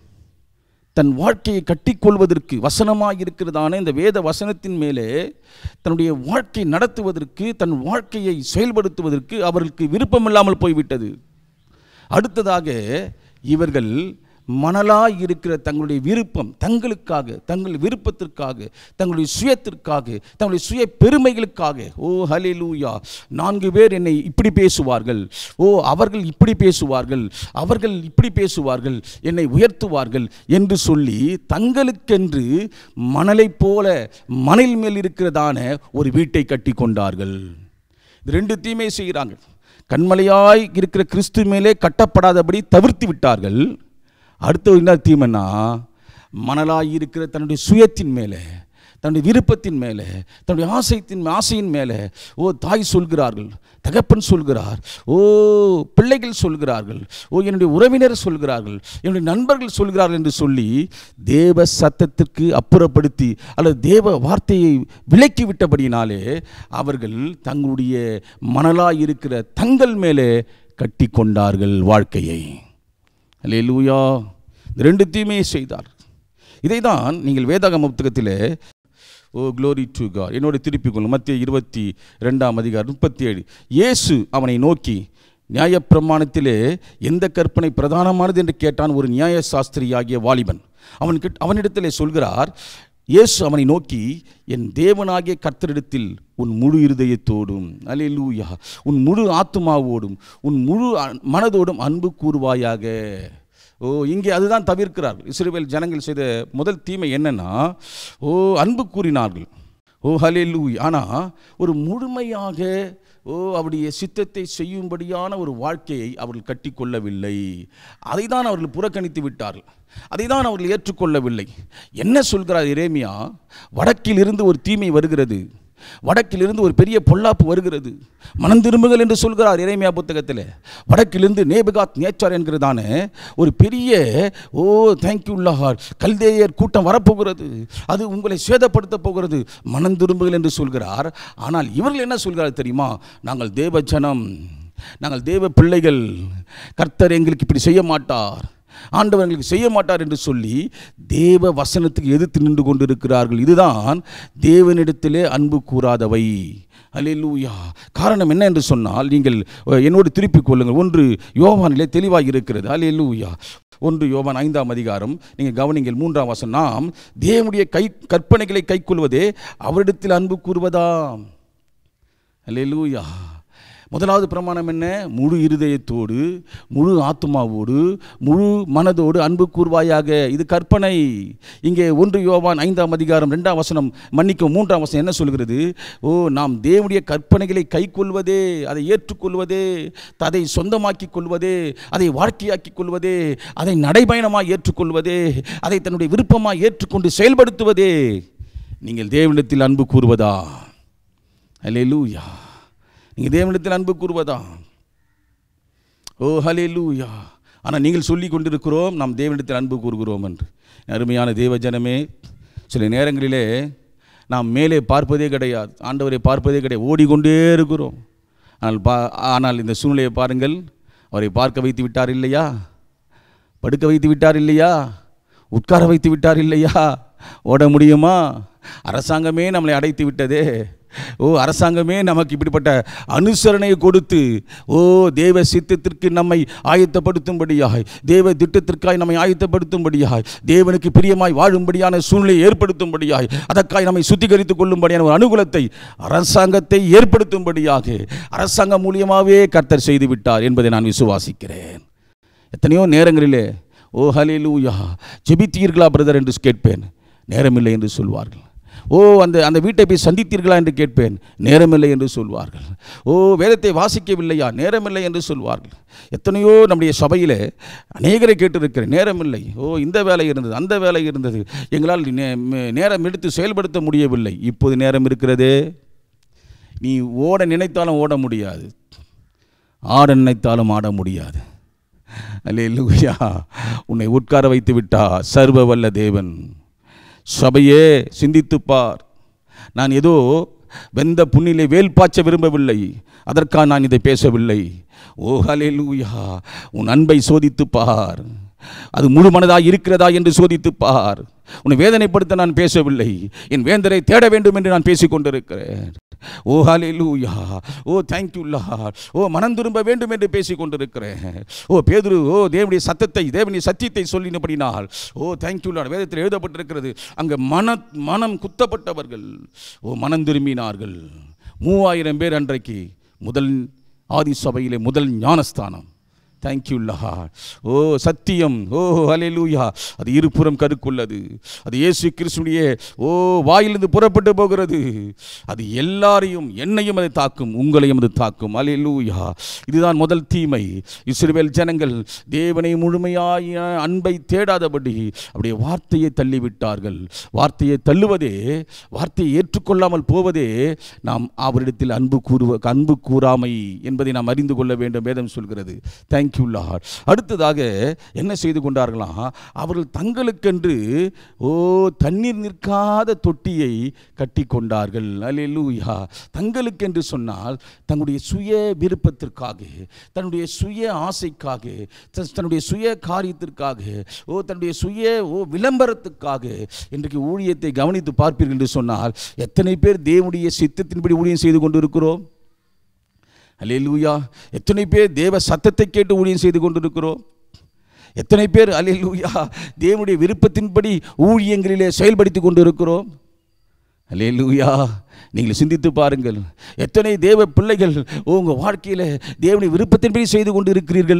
தன் வாழ்க்கையை கட்டிக்கொள்வதற்கு வசனமாக இருக்கிறதான இந்த வேத வசனத்தின் மேலே தன்னுடைய வாழ்க்கை நடத்துவதற்கு தன் வாழ்க்கையை செயல்படுத்துவதற்கு அவர்களுக்கு விருப்பமில்லாமல் போய்விட்டது அடுத்ததாக இவர்கள் மணலாய் இருக்கிற தங்களுடைய விருப்பம் தங்களுக்காக தங்கள் விருப்பத்திற்காக தங்களுடைய சுயத்திற்காக தங்களுடைய சுய பெருமைகளுக்காக ஓ ஹலேலூயா நான்கு பேர் என்னை இப்படி பேசுவார்கள் ஓ அவர்கள் இப்படி பேசுவார்கள் அவர்கள் இப்படி பேசுவார்கள் என்னை உயர்த்துவார்கள் என்று சொல்லி தங்களுக்கென்று மணலைப் போல மணல் மேல் இருக்கிறதான ஒரு வீட்டை கட்டி கொண்டார்கள் இது ரெண்டு தீமை செய்கிறாங்க கண்மலையாய் இருக்கிற கிறிஸ்து மேலே கட்டப்படாதபடி தவிர்த்து விட்டார்கள் அடுத்த என்ன தீமைன்னா மணலாய் இருக்கிற தன்னுடைய சுயத்தின் மேலே தன்னுடைய விருப்பத்தின் மேலே தன்னுடைய ஆசைத்தின் ஆசையின் மேலே ஓ தாய் சொல்கிறார்கள் தகப்பன் சொல்கிறார் ஓ பிள்ளைகள் சொல்கிறார்கள் ஓ என்னுடைய உறவினர் சொல்கிறார்கள் என்னுடைய நண்பர்கள் சொல்கிறார்கள் என்று சொல்லி தேவ சத்தத்திற்கு அப்புறப்படுத்தி அல்லது தேவ வார்த்தையை விலக்கி விட்டபடியினாலே அவர்கள் தங்களுடைய மணலாய் இருக்கிற தங்கள் மேலே கட்டி கொண்டார்கள் வாழ்க்கையை அல்லேலூயா இந்த ரெண்டு தீமையை செய்தார் இதை தான் நீங்கள் வேதாகம புத்தகத்திலே ஓ க்ளோரி டு காட் என்னோட திருப்பிக் கொள்ளும் மத்திய இருபத்தி ரெண்டாம் அதிகாரம் முப்பத்தி ஏழு இயேசு அவனை நோக்கி நியாயப்பிரமாணத்திலே எந்த கற்பனை பிரதானமானது என்று கேட்டான் ஒரு நியாய சாஸ்திரியாகிய வாலிபன் அவன் கிட்ட அவனிடத்திலே சொல்கிறார் இயேசு அவனை நோக்கி என் தேவனாகிய கர்த்தரிடத்தில் உன் முழு இருதயத்தோடும் அல்லேலூயா உன் முழு ஆத்துமாவோடும் உன் முழு அ- மனதோடும் அன்பு கூறுவாயாக ஓ இங்கே அதுதான் தவிர்க்கிறார்கள் இஸ்ரவேல் ஜனங்கள் செய்த முதல் தீமை என்னன்னா ஓ அன்பு கூறினார்கள் ஓ ஹலேலூய் ஆனால் ஒரு முழுமையாக ஓ அவருடைய சித்தத்தை செய்யும்படியான ஒரு வாழ்க்கையை அவர்கள் கட்டிக்கொள்ளவில்லை அதை தான் அவர்கள் புறக்கணித்து விட்டார்கள் அதை தான் அவர்கள் ஏற்றுக்கொள்ளவில்லை என்ன சொல்கிறார் எரேமியா வடக்கில் இருந்து ஒரு தீமை வருகிறது வடக்கிலிருந்து ஒரு பெரிய பொல்லாப்பு வருகிறது மனம் திரும்புகள் என்று சொல்கிறார் இறைமையா புத்தகத்தில் வடக்கிலிருந்து நேபுகாத் நேச்சார் என்கிறதான ஒரு பெரிய ஓ தேங்க்யூ லார்ட் கல்தேயர் கூட்டம் வரப்போகிறது அது உங்களை சேதப்படுத்த போகிறது மனம் திரும்புகள் என்று சொல்கிறார் ஆனால் இவர்கள் என்ன சொல்கிறார் தெரியுமா நாங்கள் தேவ ஜனம் நாங்கள் தேவ பிள்ளைகள் கர்த்தர் எங்களுக்கு இப்படி செய்ய மாட்டார் ஆண்டவர் எங்களுக்கு செய்ய மாட்டார் என்று சொல்லி தேவ வசனத்துக்கு எதிர்த்து நின்று கொண்டிருக்கிறார்கள் இதுதான் தேவனிடத்திலே அன்பு கூறாதவை அல்லேலூயா காரணம் என்ன என்று சொன்னால் நீங்கள் அஹ், என்னோடு திருப்பிக் கொள்ளுங்கள் ஒன்று யோவானிலே தெளிவாக இருக்கிறது அல்லேலூயா ஒன்று யோவான் ஐந்தாம் அதிகாரம் நீங்கள் கவனிங்கள் மூன்றாம் வசனம் நாம் தேவனுடைய கை கற்பனைகளை கைக்கொள்வதே அவரிடத்தில் அன்பு கூறுவதாம் அல்லேலூயா முதலாவது பிரமாணம் என்ன முழு இருதயத்தோடு முழு ஆத்மாவோடு முழு மனதோடு அன்பு கூர்வாயாக இது கற்பனை இங்கே ஒன்று யோவான் ஐந்தாம் அதிகாரம் ரெண்டாம் வசனம் மன்னிக்கும் மூன்றாம் வசனம் என்ன சொல்கிறது ஓ நாம் தேவனுடைய கற்பனைகளை கைக்கொள்வதே அதை ஏற்றுக்கொள்வதே அதை சொந்தமாக்கிக் கொள்வதே அதை வாழ்க்கையாக்கிக் கொள்வதே அதை நடைபயணமாக ஏற்றுக்கொள்வதே அதை தன்னுடைய விருப்பமாக ஏற்றுக்கொண்டு செயல்படுத்துவதே நீங்கள் தேவனிடத்தில் அன்பு கூறுவதா அல்லேலூயா நீங்கள் தேவனிடத்தில் அன்பு கூறுவதா ஓ ஹலேலூயா ஆனால் நீங்கள் சொல்லி கொண்டிருக்கிறோம் நாம் தேவனிடத்தில் அன்பு கூறுகிறோம் என்று அருமையான தேவ ஜனமே சில நேரங்களிலே நாம் மேலே பார்ப்பதே கிடையாது ஆண்டவரை பார்ப்பதே கிடையாது ஓடிக்கொண்டே இருக்கிறோம் ஆனால் பா ஆனால் இந்த சூழ்நிலையை பாருங்கள் அவரை பார்க்க வைத்து விட்டார் இல்லையா படுக்க வைத்து விட்டார் இல்லையா உட்கார வைத்து விட்டார் இல்லையா ஓட முடியுமா அரசாங்கமே நம்மளை அடைத்து விட்டதே ஓ அரசாங்கமே நமக்கு இப்படிப்பட்ட அனுசரணையை கொடுத்து ஓ தேவ சித்தத்திற்கு நம்மை ஆயத்தப்படுத்தும்படியாய் தேவ திட்டத்திற்காய் நம்மை ஆயத்தப்படுத்தும்படியாய் தேவனுக்கு பிரியமாய் வாழும்படியான சூழ்நிலையை ஏற்படுத்தும்படியாய் அதற்காய் நம்மை சுத்திகரித்துக் கொள்ளும்படியான ஒரு அனுகூலத்தை அரசாங்கத்தை ஏற்படுத்தும்படியாக அரசாங்கம் மூலியமாகவே கர்த்தர் செய்து விட்டார் என்பதை நான் விசுவாசிக்கிறேன் எத்தனையோ நேரங்களிலே ஓ ஹலேலூயா ஜெபித்தீர்களா பிரதர் என்று கேட்பேன் நேரமில்லை என்று சொல்வார்கள் ஓ அந்த அந்த வீட்டை போய் சந்தித்தீர்களா என்று கேட்பேன் நேரமில்லை என்று சொல்வார்கள் ஓ வேதத்தை வாசிக்கவில்லையா நேரமில்லை என்று சொல்வார்கள் எத்தனையோ நம்முடைய சபையில் அநேகரை கேட்டிருக்கிறேன் நேரமில்லை ஓ இந்த வேலை இருந்தது அந்த வேலை இருந்தது எங்களால் நே- மே- நேரம் எடுத்து செயல்படுத்த முடியவில்லை இப்போது நேரம் இருக்கிறதே நீ ஓட நினைத்தாலும் ஓட முடியாது ஆட நினைத்தாலும் ஆட முடியாது அல்லேலூயா உன்னை உட்கார வைத்து விட்டா சர்வ வல்ல தேவன் சபையே சிந்தித்துப் பார் நான் ஏதோ வெந்த புண்ணிலே வேல் பாய்ச்ச விரும்பவில்லை அதற்காக நான் இதை பேசவில்லை ஓ ஹalleluya உன் அன்பை சோதித்துப் பார் அது முழு மனதாய் இருக்கிறதா என்று சோதித்துப் பார் உன்னை வேதனைப்படுத்த நான் பேசவில்லை என் வேந்தரை தேட வேண்டும் என்று நான் பேசிக் கொண்டிருக்கிறேன் ஓ ஹalleluya ஓ தேங்க்யூ லார்ட் ஓ மனம் திரும்ப வேண்டும் என்று பேசிக் கொண்டிருக்கிறேன் ஓ பேதுரு ஓ தேவனுடைய சத்தத்தை தேவனுடைய சத்தியத்தை சொல்லினபடினால் ஓ தேங்க்யூ லார்ட் வேதத்தில் எழுதப்பட்டிருக்கிறது அங்கே மன மனம் குத்தப்பட்டவர்கள் ஓ மனம் திரும்பினார்கள் மூவாயிரம் பேர் அன்றைக்கு முதல் ஆதி சபையிலே முதல் ஞானஸ்தானம் தேங்க்யூ லார்ட் ஓ சத்தியம் ஓ ஹalleluya அது இருபுறம் கருக்குள்ளது அது இயேசு கிறிஸ்துடைய ஓ வாயிலிருந்து புறப்பட்டு போகிறது அது எல்லாரையும் என்னையும் அது தாக்கும் உங்களையும் அது தாக்கும் ஹalleluya இதுதான் முதல் தீமை இஸ்ரவேல் ஜனங்கள் தேவனை முழுமையாய அன்பை தேடாதபடி அப்படியே வார்த்தையை தள்ளிவிட்டார்கள் வார்த்தையை தள்ளுவதே வார்த்தையை ஏற்றுக்கொள்ளாமல் போவதே நாம் அவரிடத்தில் அன்பு கூறுவ அன்பு கூறாமை என்பதை நாம் அறிந்து கொள்ள வேண்டும் வேதம் சொல்கிறது தேங்க்யூ லார்ட் அடுத்ததாக என்ன செய்து கொண்டார்களாம் அவர்கள் தங்களுக்கென்று ஓ தண்ணீர் நிற்காத தொட்டியை கட்டி கொண்டார்கள் அல்லேலூயா தங்களுக்கென்று சொன்னால் தங்களுடைய சுய விருப்பத்திற்காக தன்னுடைய சுய ஆசைக்காக த- தன்னுடைய சுய காரியத்திற்காக ஓ தன்னுடைய சுய ஓ விளம்பரத்துக்காக இன்றைக்கு ஊழியத்தை கவனித்து பார்ப்பீர்கள் என்று சொன்னால் எத்தனை பேர் தேவனுடைய சித்தத்தின்படி ஊழியம் செய்து கொண்டு இருக்கிறோம் அல்லேலூயா எத்தனை பேர் தேவ சத்தத்தை கேட்டு ஊழியம் செய்து கொண்டிருக்கிறோம் எத்தனை பேர் அல்லேலூயா தேவனுடைய விருப்பத்தின்படி ஊழியங்களிலே செயல்படுத்தி கொண்டு இருக்கிறோம் அல்லேலூயா நீங்கள் சிந்தித்து பாருங்கள் எத்தனை தேவ பிள்ளைகள் உங்கள் வாழ்க்கையில் தேவனுடைய விருப்பத்தின்படி செய்து கொண்டு இருக்கிறீர்கள்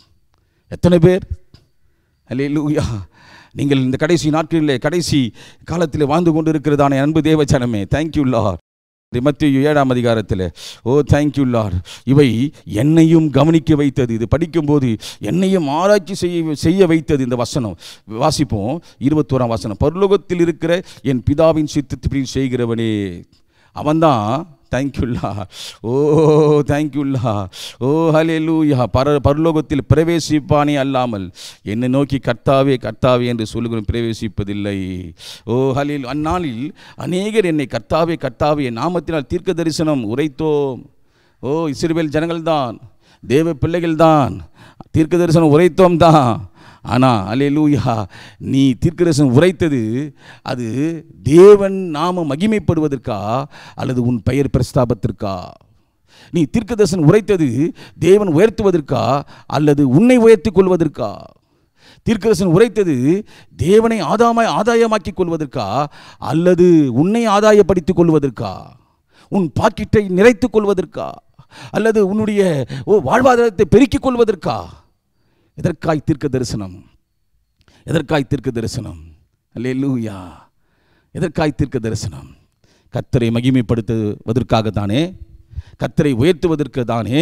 எத்தனை பேர் அல்லேலூயா நீங்கள் இந்த கடைசி நாட்களிலே கடைசி காலத்தில் வாழ்ந்து கொண்டு இருக்கிறதான அன்பு தேவ ஜனமே தேங்க்யூ லார்ட் மத்திய ஏழாம் அதிகாரத்தில் ஓ தேங்க்யூ லார்ட் இவை என்னையும் கவனிக்க வைத்தது இது படிக்கும்போது என்னையும் ஆராய்ச்சி செய்ய செய்ய வைத்தது இந்த வசனம் வாசிப்போம் இருபத்தோராம் வசனம் பரலோகத்தில் இருக்கிற என் பிதாவின் சித்தத்தை செய்கிறவனே அவன்தான் தேங்க்யூல்லா ஓ தேங்க்யூல்லா ஓ ஹalleluya பர பரலோகத்தில் பிரவேசிப்பானே அல்லாமல் என்னை நோக்கி கர்த்தாவே கர்த்தாவே என்று சொல்லுகிறோம் பிரவேசிப்பதில்லை ஓ ஹலில் அந்நாளில் அநேகர் என்னை கர்த்தாவே கர்த்தாவே என் நாமத்தினால் தீர்க்க தரிசனம் உரைத்தோம் ஓ இஸ்ரவேல் ஜனங்கள்தான் தேவ பிள்ளைகள்தான் தீர்க்க தரிசனம் உரைத்தோம் தான் ஆனால் அல்லேலூயா நீ தீர்க்கதரிசனம் உரைத்தது அது தேவன் நாம மகிமைப்படுவதற்கா அல்லது உன் பெயர் பிரஸ்தாபத்திற்கா நீ தீர்க்கதரிசனம் உரைத்தது தேவன் உயர்த்துவதற்கா அல்லது உன்னை உயர்த்திக் கொள்வதற்கா தீர்க்கதரிசனம் உரைத்தது தேவனை ஆதாமாய் ஆதாயமாக்கிக் கொள்வதற்கா அல்லது உன்னை ஆதாயப்படுத்திக் கொள்வதற்கா உன் பாக்கெட்டை நிறைத்துக் கொள்வதற்கா அல்லது உன்னுடைய ஓ வாழ்வாதாரத்தை பெருக்கிக் கொள்வதற்கா எதற்காய் தீர்க்க தரிசனம் எதற்காய் தீர்க்க தரிசனம் அல்லேலூயா எதற்காய் தீர்க்க தரிசனம் கத்தரை மகிமைப்படுத்துவதற்காக தானே கத்தரை உயர்த்துவதற்கு தானே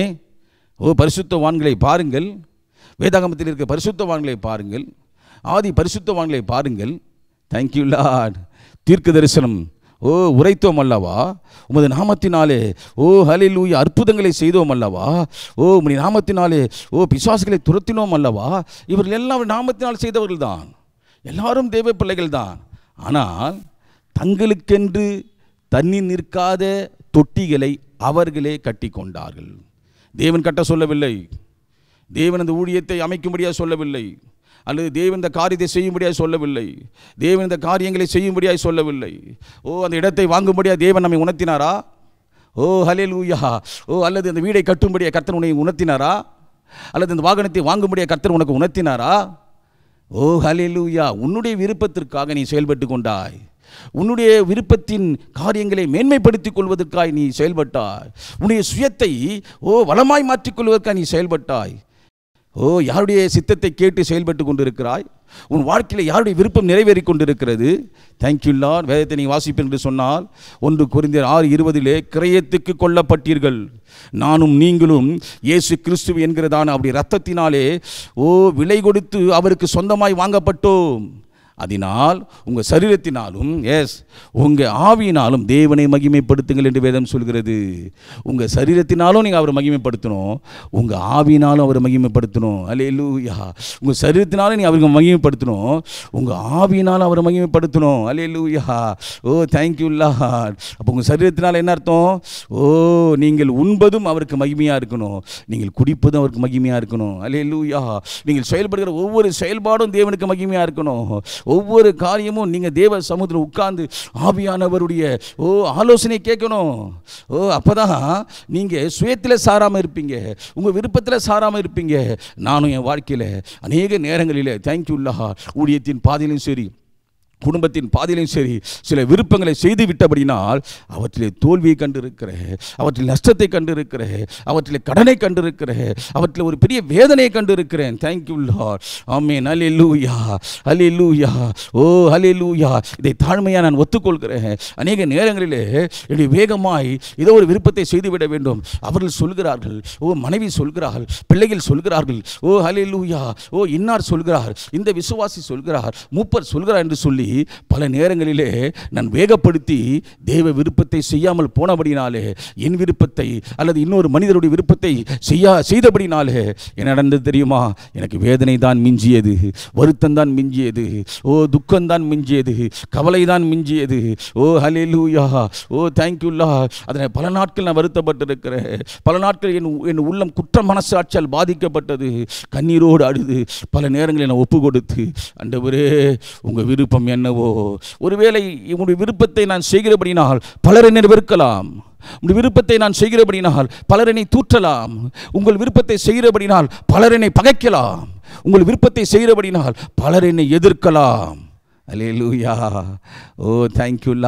ஓ பரிசுத்தவான்களை பாருங்கள் வேதாகமத்தில் இருக்க பரிசுத்தவான்களை பாருங்கள் ஆதி பரிசுத்தவான்களை பாருங்கள் தேங்க்யூ லார்ட் தீர்க்க தரிசனம் ஓ உரைத்தோம் அல்லவா உமது நாமத்தினாலே ஓ ஹலிலூயா அற்புதங்களை செய்தோம் அல்லவா ஓ உமது நாமத்தினாலே ஓ பிசாசுகளை துரத்தினோம் அல்லவா இவர்கள் எல்லாம் நாமத்தினால் செய்தவர்கள் தான் எல்லாரும் தேவ பிள்ளைகள் தான் ஆனால் தங்களுக்கென்று தண்ணீர் நிற்காத தொட்டிகளை அவர்களே கட்டி கொண்டார்கள் தேவன் கட்ட சொல்லவில்லை தேவன் அந்த ஊழியத்தை அமைக்கும்படியாக சொல்லவில்லை அல்லது தேவன் இந்த காரியத்தை செய்யும்படியாக சொல்லவில்லை தேவன் இந்த காரியங்களை செய்யும்படியாக சொல்லவில்லை ஓ அந்த இடத்தை வாங்கும்படியாக தேவன் நம்மை உணர்த்தினாரா ஓ ஹலே லூயா ஓ அல்லது அந்த வீடை கட்டும்படியாக கர்த்தர் உன்னை உணர்த்தினாரா அல்லது இந்த வாகனத்தை வாங்கும்படியாக கர்த்தர் உனக்கு உணர்த்தினாரா ஓ ஹலே லூயா உன்னுடைய விருப்பத்திற்காக நீ செயல்பட்டு கொண்டாய் உன்னுடைய விருப்பத்தின் காரியங்களை மேன்மைப்படுத்திக் கொள்வதற்காய் நீ செயல்பட்டாய் உன்னுடைய சுயத்தை ஓ வளமாய் மாற்றிக்கொள்வதற்காக நீ செயல்பட்டாய் ஓ யாருடைய சித்தத்தை கேட்டு செயல்பட்டு கொண்டிருக்கிறாய் உன் வாழ்க்கையில் யாருடைய விருப்பம் நிறைவேறி கொண்டிருக்கிறது தேங்க்யூ லார்ட் வேதத்தை நீ வாசிப்பேன் என்று சொன்னால் ஒன்று குறைந்த ஆறு இருபதிலே கிரயத்துக்கு கொல்லப்பட்டீர்கள் நானும் நீங்களும் இயேசு கிறிஸ்து என்கிறதான அப்படி ரத்தத்தினாலே ஓ விலை கொடுத்து அவருக்கு சொந்தமாய் வாங்கப்பட்டோம் அதனால் உங்கள் சரீரத்தினாலும் எஸ் உங்கள் ஆவியினாலும் தேவனை மகிமைப்படுத்துங்கள் என்று வேதம் சொல்கிறது உங்கள் சரீரத்தினாலும் நீங்கள் அவரை மகிமைப்படுத்தணும் உங்கள் ஆவியினாலும் அவரை மகிமைப்படுத்தணும் அலேலூயா உங்கள் சரீரத்தினாலும் நீ அவருக்கு மகிமைப்படுத்தணும் உங்கள் ஆவியினாலும் அவரை மகிமைப்படுத்தணும் அலேலூயா ஓ தேங்க்யூ லார்ட் அப்போ உங்கள் சரீரத்தினால என்ன அர்த்தம் ஓ நீங்கள் உண்பதும் அவருக்கு மகிமையாக இருக்கணும் நீங்கள் குடிப்பதும் அவருக்கு மகிமையாக இருக்கணும் அலேலூயா நீங்கள் செயல்படுகிற ஒவ்வொரு செயல்பாடும் தேவனுக்கு மகிமையாக இருக்கணும் ஒவ்வொரு காரியமும் நீங்கள் தேவ சமுத்திரம் உட்கார்ந்து ஆவியானவருடைய ஓ ஆலோசனை கேட்கணும் ஓ அப்பதான் நீங்கள் சுயத்தில் சாராமல் இருப்பீங்க உங்கள் விருப்பத்தில் சாராமல் இருப்பீங்க நானும் என் வாழ்க்கையில் அநேக நேரங்களில் தேங்க்யூல்லா ஊழியத்தின் பாதையிலும் சரி குடும்பத்தின் பாதையிலும் சரி சில விருப்பங்களை செய்து விட்டபடினால் அவற்றிலே தோல்வியை கண்டிருக்கிறேன் அவற்றில் நஷ்டத்தை கண்டிருக்கிறேன் அவற்றில் கடனை கண்டிருக்கிறேன் அவற்றில் ஒரு பெரிய வேதனையை கண்டிருக்கிறேன் தேங்க்யூ லார்ட் ஆமேன் அலே லூயா அலே லூயா ஓ அலே லூயா இதை தாழ்மையாக நான் ஒத்துக்கொள்கிறேன் அநேக நேரங்களிலே என்னுடைய வேகமாய் ஏதோ ஒரு விருப்பத்தை செய்துவிட வேண்டும் அவர்கள் சொல்கிறார்கள் ஓ மனைவி சொல்கிறார்கள் பிள்ளைகள் சொல்கிறார்கள் ஓ ஹலே லூயா ஓ இன்னார் சொல்கிறார் இந்த விசுவாசி சொல்கிறார் மூப்பர் சொல்கிறார் என்று சொல்லி பல நேரங்களிலே நான் வேகப்படுத்தி தேவ விருப்பத்தை செய்யாமல் போனபடினாலே என் விருப்பத்தை அல்லது இன்னொரு மனிதருடைய விருப்பத்தை செய்யா செய்தபடினாலே என்ன நடந்தது தெரியுமா எனக்கு வேதனை தான் மிஞ்சியது வருத்தம் தான் மிஞ்சியது ஓ துக்கம் தான் மிஞ்சியது கவலை தான் மிஞ்சியது ஓ ஹலே லூயா ஓ தேங்க்யூல்லா அதனை பல நாட்கள் நான் வருத்தப்பட்டிருக்கிறேன் பல நாட்கள் என் என் உள்ளம் குற்ற மனசாட்சியால் பாதிக்கப்பட்டது கண்ணீரோடு அழுது பல நேரங்களில் நான் ஒப்பு கொடுத்து அண்டவரே உங்கள் விருப்பம் என்னவோ ஒருவேளை உங்களுடைய விருப்பத்தை நான் செய்கிறபடினால் பலர் என்னை வெறுக்கலாம் உங்கள் விருப்பத்தை நான் செய்கிறபடினால் பலர் என்னை தூற்றலாம் உங்கள் விருப்பத்தை செய்கிறபடினால் பலர் என்னை பகைக்கலாம் உங்கள் விருப்பத்தை செய்கிறபடினால் பலர் என்னை எதிர்க்கலாம் அலேலூயா ஓ தேங்க்யூல்லா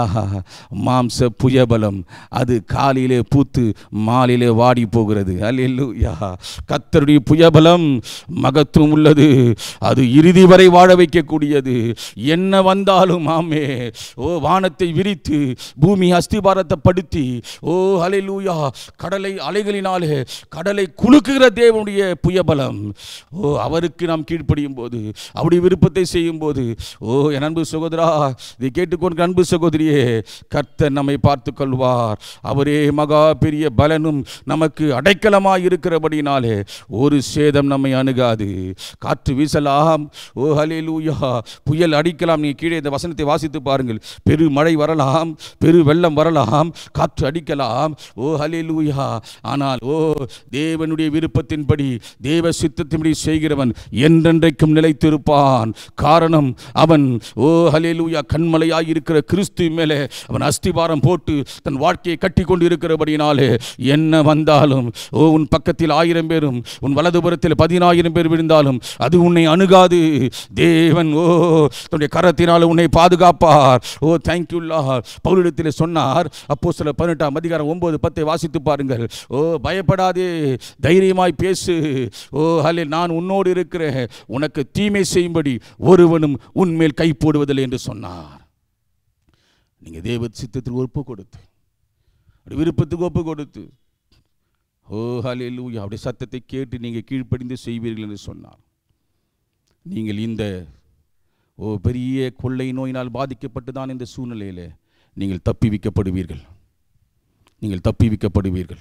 மாம்ச புயபலம் அது காலையிலே பூத்து மாலையிலே வாடி போகிறது அலேலூயா கத்தருடைய புயபலம் மகத்துவம் உள்ளது அது இறுதி வரை வாழ வைக்கக்கூடியது என்ன வந்தாலும் ஆமே ஓ வானத்தை விரித்து பூமி அஸ்திபாரத்தை படுத்தி ஓ அலைலூயா கடலை அலைகளினாலே கடலை குலுக்குகிற தேவனுடைய புயபலம் ஓ அவருக்கு நாம் கீழ்ப்படியும் போது அவருடைய விருப்பத்தை செய்யும் போது ஓ என் அன்பு சகோதரா இதை கேட்டுக்கொண்டு அன்பு சகோதரியே கர்த்தர் நம்மை பார்த்து கொள்வார் அவரே மகா பெரிய பலனும் நமக்கு அடைக்கலமாய் இருக்கிறபடினாலே ஒரு சேதம் நம்மை அணுகாது காற்று வீசலாம் ஓ ஹலே லூயா புயல் அடிக்கலாம் நீ கீழே இந்த வசனத்தை வாசித்து பாருங்கள் பெரு மழை வரலாம் பெரு வெள்ளம் வரலாம் காற்று அடிக்கலாம் ஓ ஹலே லூயா ஆனால் ஓ தேவனுடைய விருப்பத்தின்படி தேவ சித்தத்தின்படி செய்கிறவன் என்றென்றைக்கும் நிலைத்திருப்பான் காரணம் அவன் ஓ ஹலேலூயா கண்மலையாய் இருக்கிற கிறிஸ்து மேலே அவன் அஸ்திவாரம் போட்டு தன் வாழ்க்கையை கட்டி கொண்டு இருக்கிறபடினாலே என்ன வந்தாலும் ஓ உன் பக்கத்தில் ஆயிரம் பேரும் உன் வலதுபுறத்தில் பதினாயிரம் பேர் விழுந்தாலும் அது உன்னை அணுகாது தேவன் ஓ தன்னுடைய கரத்தினால் உன்னை பாதுகாப்பார் ஓ தேங்க்யூல்லா பவுலிடத்தில் சொன்னார் அப்போ சில பதினெட்டாம் அதிகாரம் ஒன்பது பத்தை வாசித்து பாருங்கள் ஓ பயப்படாதே தைரியமாய் பேசு ஓ ஹலே நான் உன்னோடு இருக்கிறேன் உனக்கு தீமை செய்யும்படி ஒருவனும் உன்மேல் கை போடுவதில்லை என்று சொன்னார் நீங்கள் தேவ சித்தத்தில் ஒப்பு கொடுத்து அப்படி விருப்பத்துக்கு ஒப்பு கொடுத்து ஓ ஹலே லூயா அப்படி சத்தத்தை கேட்டு நீங்கள் கீழ்ப்படிந்து செய்வீர்கள் என்று சொன்னார் நீங்கள் இந்த ஓ பெரிய கொள்ளை நோயினால் பாதிக்கப்பட்டு தான் இந்த சூழ்நிலையில் நீங்கள் தப்பி வைக்கப்படுவீர்கள் நீங்கள் தப்பி வைக்கப்படுவீர்கள்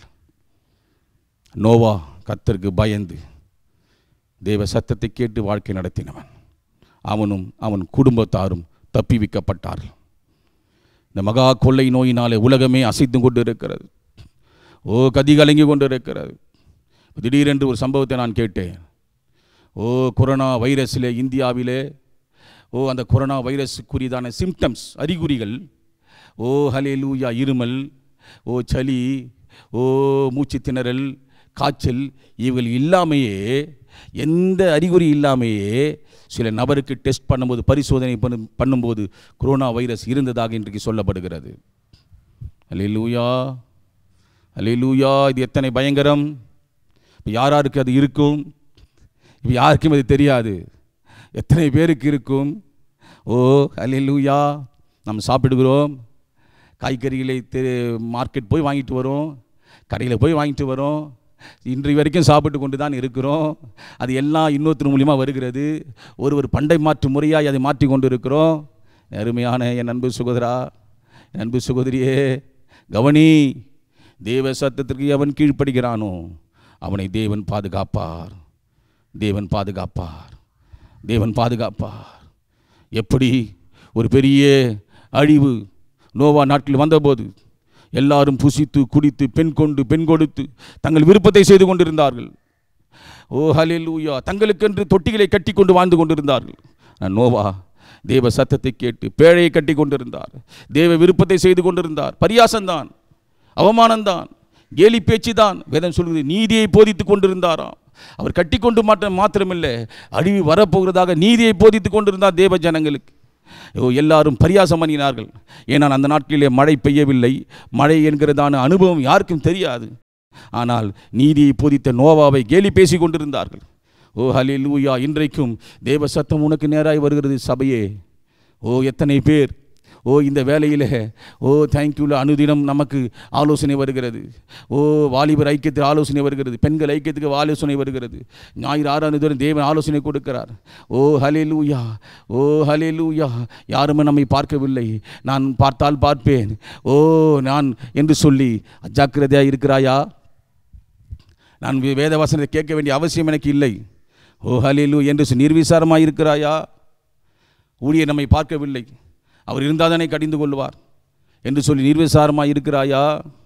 நோவா கத்தருக்கு பயந்து தேவ சத்தத்தை கேட்டு வாழ்க்கை நடத்தினவன் அவனும் அவன் குடும்பத்தாரும் தப்பி வைக்கப்பட்டார்கள் இந்த மகா கொள்ளை நோயினாலே உலகமே அசைத்து கொண்டு இருக்கிறது ஓ கதி கலங்கி கொண்டு இருக்கிறது திடீரென்று ஒரு சம்பவத்தை நான் கேட்டேன் ஓ கொரோனா வைரஸிலே இந்தியாவிலே ஓ அந்த கொரோனா வைரஸுக்குரியதான சிம்டம்ஸ் அறிகுறிகள் ஓ ஹலே லூயா இருமல் ஓ சளி ஓ மூச்சு திணறல் காய்ச்சல் இவைகள் இல்லாமையே எந்த அறிகுறி இல்லாமையே சில நபருக்கு டெஸ்ட் பண்ணும்போது பரிசோதனை பண்ணும் பண்ணும்போது கொரோனா வைரஸ் இருந்ததாக இன்றைக்கு சொல்லப்படுகிறது அலே லூயா அலே லூயா இது எத்தனை பயங்கரம் இப்போ யார் யாருக்கு அது இருக்கும் இப்போ யாருக்கும் அது தெரியாது எத்தனை பேருக்கு இருக்கும் ஓ அல்லேலூயா நம்ம சாப்பிடுகிறோம் காய்கறிகளை தெ மார்க்கெட் போய் வாங்கிட்டு வரோம் கடையில் போய் வாங்கிட்டு வரோம் இன்றைய வரைக்கும் சாப்பிட்டு கொண்டு தான் இருக்கிறோம் அது எல்லாம் இன்னொருத்தர் மூலியமா வருகிறது ஒரு ஒரு பண்டை மாற்று முறையாய் அதை மாற்றி கொண்டு இருக்கிறோம் அருமையான என் அன்பு சுகோதரா என் அன்பு சுகோதரியே கவனி தேவ சத்தத்திற்கு அவன் கீழ்ப்படுகிறானோ அவனை தேவன் பாதுகாப்பார் தேவன் பாதுகாப்பார் தேவன் பாதுகாப்பார் எப்படி ஒரு பெரிய அழிவு நோவா நாட்களில் வந்தபோது எல்லாரும் புசித்து குடித்து பெண் கொண்டு பெண் கொடுத்து தங்கள் விருப்பத்தை செய்து கொண்டிருந்தார்கள் ஓ ஹalleluya தங்களுக்கென்று தொட்டிகளை கட்டி கொண்டு வாழ்ந்து கொண்டிருந்தார்கள் ஆனால் நோவா தேவ சத்தத்தை கேட்டு பேழையை கட்டி கொண்டிருந்தார் தேவ விருப்பத்தை செய்து கொண்டிருந்தார் பரியாசம்தான் அவமானம்தான் கேலி பேச்சு தான் வேதம் சொல்கிறது நீதியை போதித்து கொண்டிருந்தாராம் அவர் கட்டி கொண்டு மாற்ற மாத்திரமில்லை அழிவு வரப்போகிறதாக நீதியை போதித்து கொண்டிருந்தார் தேவ ஜனங்களுக்கு ஓ எல்லாரும் பரியாசம் பண்ணினார்கள் ஏனால் அந்த நாட்களிலே மழை பெய்யவில்லை மழை என்கிறதான அனுபவம் யாருக்கும் தெரியாது ஆனால் நீதியை போதித்த நோவாவை கேலி பேசி கொண்டிருந்தார்கள் ஓ ஹalleluya இன்றைக்கும் தேவ சத்தம் உனக்கு நேராய் வருகிறது சபையே ஓ எத்தனை பேர் ஓ இந்த வேலையில் ஓ தேங்க்யூல அனுதினம் நமக்கு ஆலோசனை வருகிறது ஓ வாலிபர் ஐக்கியத்தில் ஆலோசனை வருகிறது பெண்கள் ஐக்கியத்துக்கு ஆலோசனை வருகிறது ஞாயிறு ஆறாம் தோறும் தேவன் ஆலோசனை கொடுக்கிறார் ஓ ஹலே லூயா ஓ ஹலே லூயா யாருமே நம்மை பார்க்கவில்லை நான் பார்த்தால் பார்ப்பேன் ஓ நான் என்று சொல்லி அஜாக்கிரதையாக இருக்கிறாயா நான் வே- வேத வசனத்தை கேட்க வேண்டிய அவசியம் எனக்கு இல்லை ஓ ஹலேலு என்று சொல்லி நிர்விசாரமாக இருக்கிறாயா ஊழியர் நம்மை பார்க்கவில்லை அவர் இருந்தால் தானே கடிந்து கொள்வார் என்று சொல்லி நிர்விசாரமாக இருக்கிறாயா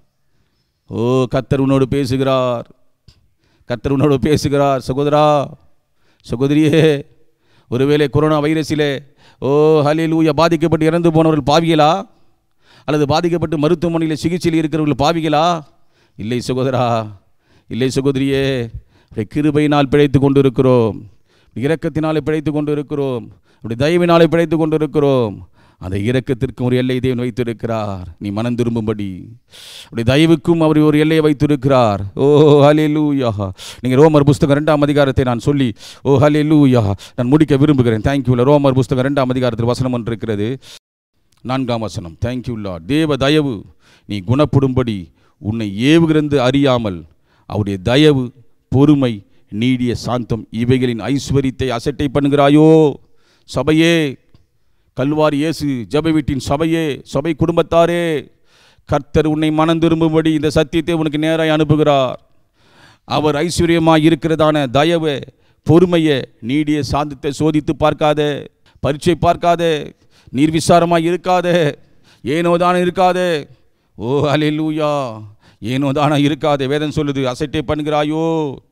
ஓ கத்தர் உன்னோடு பேசுகிறார் கத்தர் உன்னோடு பேசுகிறார் சகோதரா சகோதரியே ஒருவேளை கொரோனா வைரஸிலே ஓ ஹலேலூயா பாதிக்கப்பட்டு இறந்து போனவர்கள் பாவிகளா அல்லது பாதிக்கப்பட்டு மருத்துவமனையில் சிகிச்சையில் இருக்கிறவர்கள் பாவிகளா இல்லை சகோதரா இல்லை சகோதரியே அப்படி கிருபையினால் பிழைத்து கொண்டிருக்கிறோம் இரக்கத்தினாலே பிழைத்து கொண்டிருக்கிறோம் அப்படி தயவினாலே பிழைத்து கொண்டிருக்கிறோம் அந்த இரக்கத்திற்கும் ஒரு எல்லை தேவன் வைத்திருக்கிறார் நீ மனம் திரும்பும்படி அப்படி தயவுக்கும் அவர் ஒரு எல்லையை வைத்திருக்கிறார் ஓ ஹalleluya நீங்கள் ரோமர் புஸ்தகம் ரெண்டாம் அதிகாரத்தை நான் சொல்லி ஓ ஹalleluya நான் முடிக்க விரும்புகிறேன் தேங்க்யூல ரோமர் புஸ்தகம் ரெண்டாம் அதிகாரத்தில் வசனம் ஒன்று இருக்கிறது நான்காம் வசனம் தேங்க்யூல்லா தேவ தயவு நீ குணப்படும்படி உன்னை ஏவுகிறது அறியாமல் அவருடைய தயவு பொறுமை நீடிய சாந்தம் இவைகளின் ஐஸ்வரியத்தை அசட்டை பண்ணுகிறாயோ சபையே கல்வாரி இயேசு ஜெப வீட்டின் சபையே சபை குடும்பத்தாரே கர்த்தர் உன்னை மனம் திரும்பும்படி இந்த சத்தியத்தை உனக்கு நேராய் அனுப்புகிறார் அவர் ஐஸ்வர்யமாய் இருக்கிறதான தயவை பொறுமையை நீடிய சாந்தத்தை சோதித்து பார்க்காதே பரீட்சை பார்க்காதே நீர்விசாரமாய் இருக்காதே ஏனோ தானே இருக்காதே ஓ அலையலூயா ஏனோ தானே இருக்காதே வேதம் சொல்லுது அசட்டை பண்ணுகிறாயோ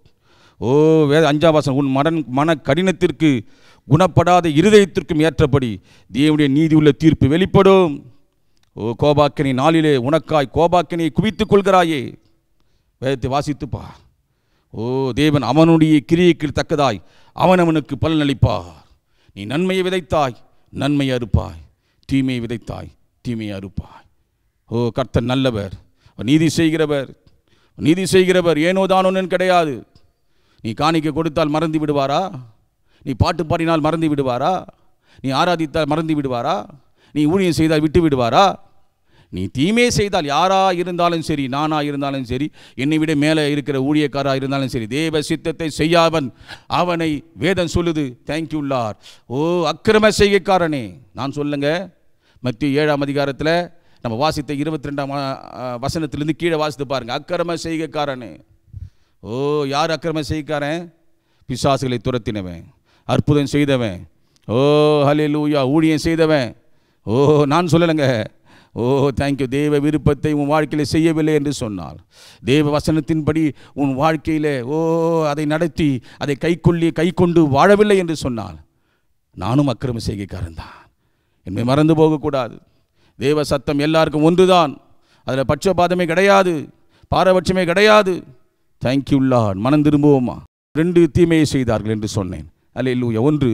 ஓ வேத அஞ்சாம் வாசனம் உன் மடன் மன கடினத்திற்கு குணப்படாத இருதயத்திற்கும் ஏற்றபடி தேவனுடைய நீதி உள்ள தீர்ப்பு வெளிப்படும் ஓ கோபாக்கினை நாளிலே உனக்காய் கோபாக்கினை குவித்துக் கொள்கிறாயே வேதத்தை வாசித்துப்பா ஓ தேவன் அவனுடைய கிரியைக்கு தக்கதாய் அவனவனுக்கு பலனளிப்பார் நீ நன்மையை விதைத்தாய் நன்மையை அறுப்பாய் தீமையை விதைத்தாய் தீமையை அறுப்பாய் ஓ கர்த்தர் நல்லவர் அவர் நீதி செய்கிறவர் நீதி செய்கிறவர் ஏனோ தானோன்னு கிடையாது நீ காணிக்கை கொடுத்தால் மறந்து விடுவாரா நீ பாட்டு பாடினால் மறந்து விடுவாரா நீ ஆராதித்தால் மறந்து விடுவாரா நீ ஊழியம் செய்தால் விட்டு விடுவாரா நீ தீமே செய்தால் யாரா இருந்தாலும் சரி நானா இருந்தாலும் சரி என்னை விட மேலே இருக்கிற ஊழியக்காரா இருந்தாலும் சரி தேவ சித்தத்தை செய்யாவன் அவனை வேதம் சொல்லுது தேங்க்யூ லார் ஓ அக்கிரம செய்கைக்காரனே நான் சொல்லுங்க மத்திய ஏழாம் அதிகாரத்தில் நம்ம வாசித்த இருபத்தி ரெண்டாம் வசனத்திலிருந்து கீழே வாசித்து பாருங்க அக்கிரம செய்கைக்காரனே ஓ யார் அக்கிரம செய்கைக்காரன் பிசாசுகளை துரத்தினவன் அற்புதம் செய்தவன் ஓ ஹalleluya ஊழியம் செய்தவன் ஓ நான் சொல்லலைங்க ஓ தேங்க்யூ தேவ விருப்பத்தை உன் வாழ்க்கையில் செய்யவில்லை என்று சொன்னால் தேவ வசனத்தின்படி உன் வாழ்க்கையில் ஓ அதை நடத்தி அதை கைக்கொள்ளி கை கொண்டு வாழவில்லை என்று சொன்னால் நானும் அக்கிரம செய்கைக்காரன் தான் என்னை மறந்து போகக்கூடாது தேவ சத்தம் எல்லாருக்கும் ஒன்றுதான் அதில் பட்சபாதமே கிடையாது பாரபட்சமே கிடையாது தேங்க்யூல்லா மனம் திரும்புவோமா ரெண்டு தீமையை செய்தார்கள் என்று சொன்னேன் அல்ல ஒன்று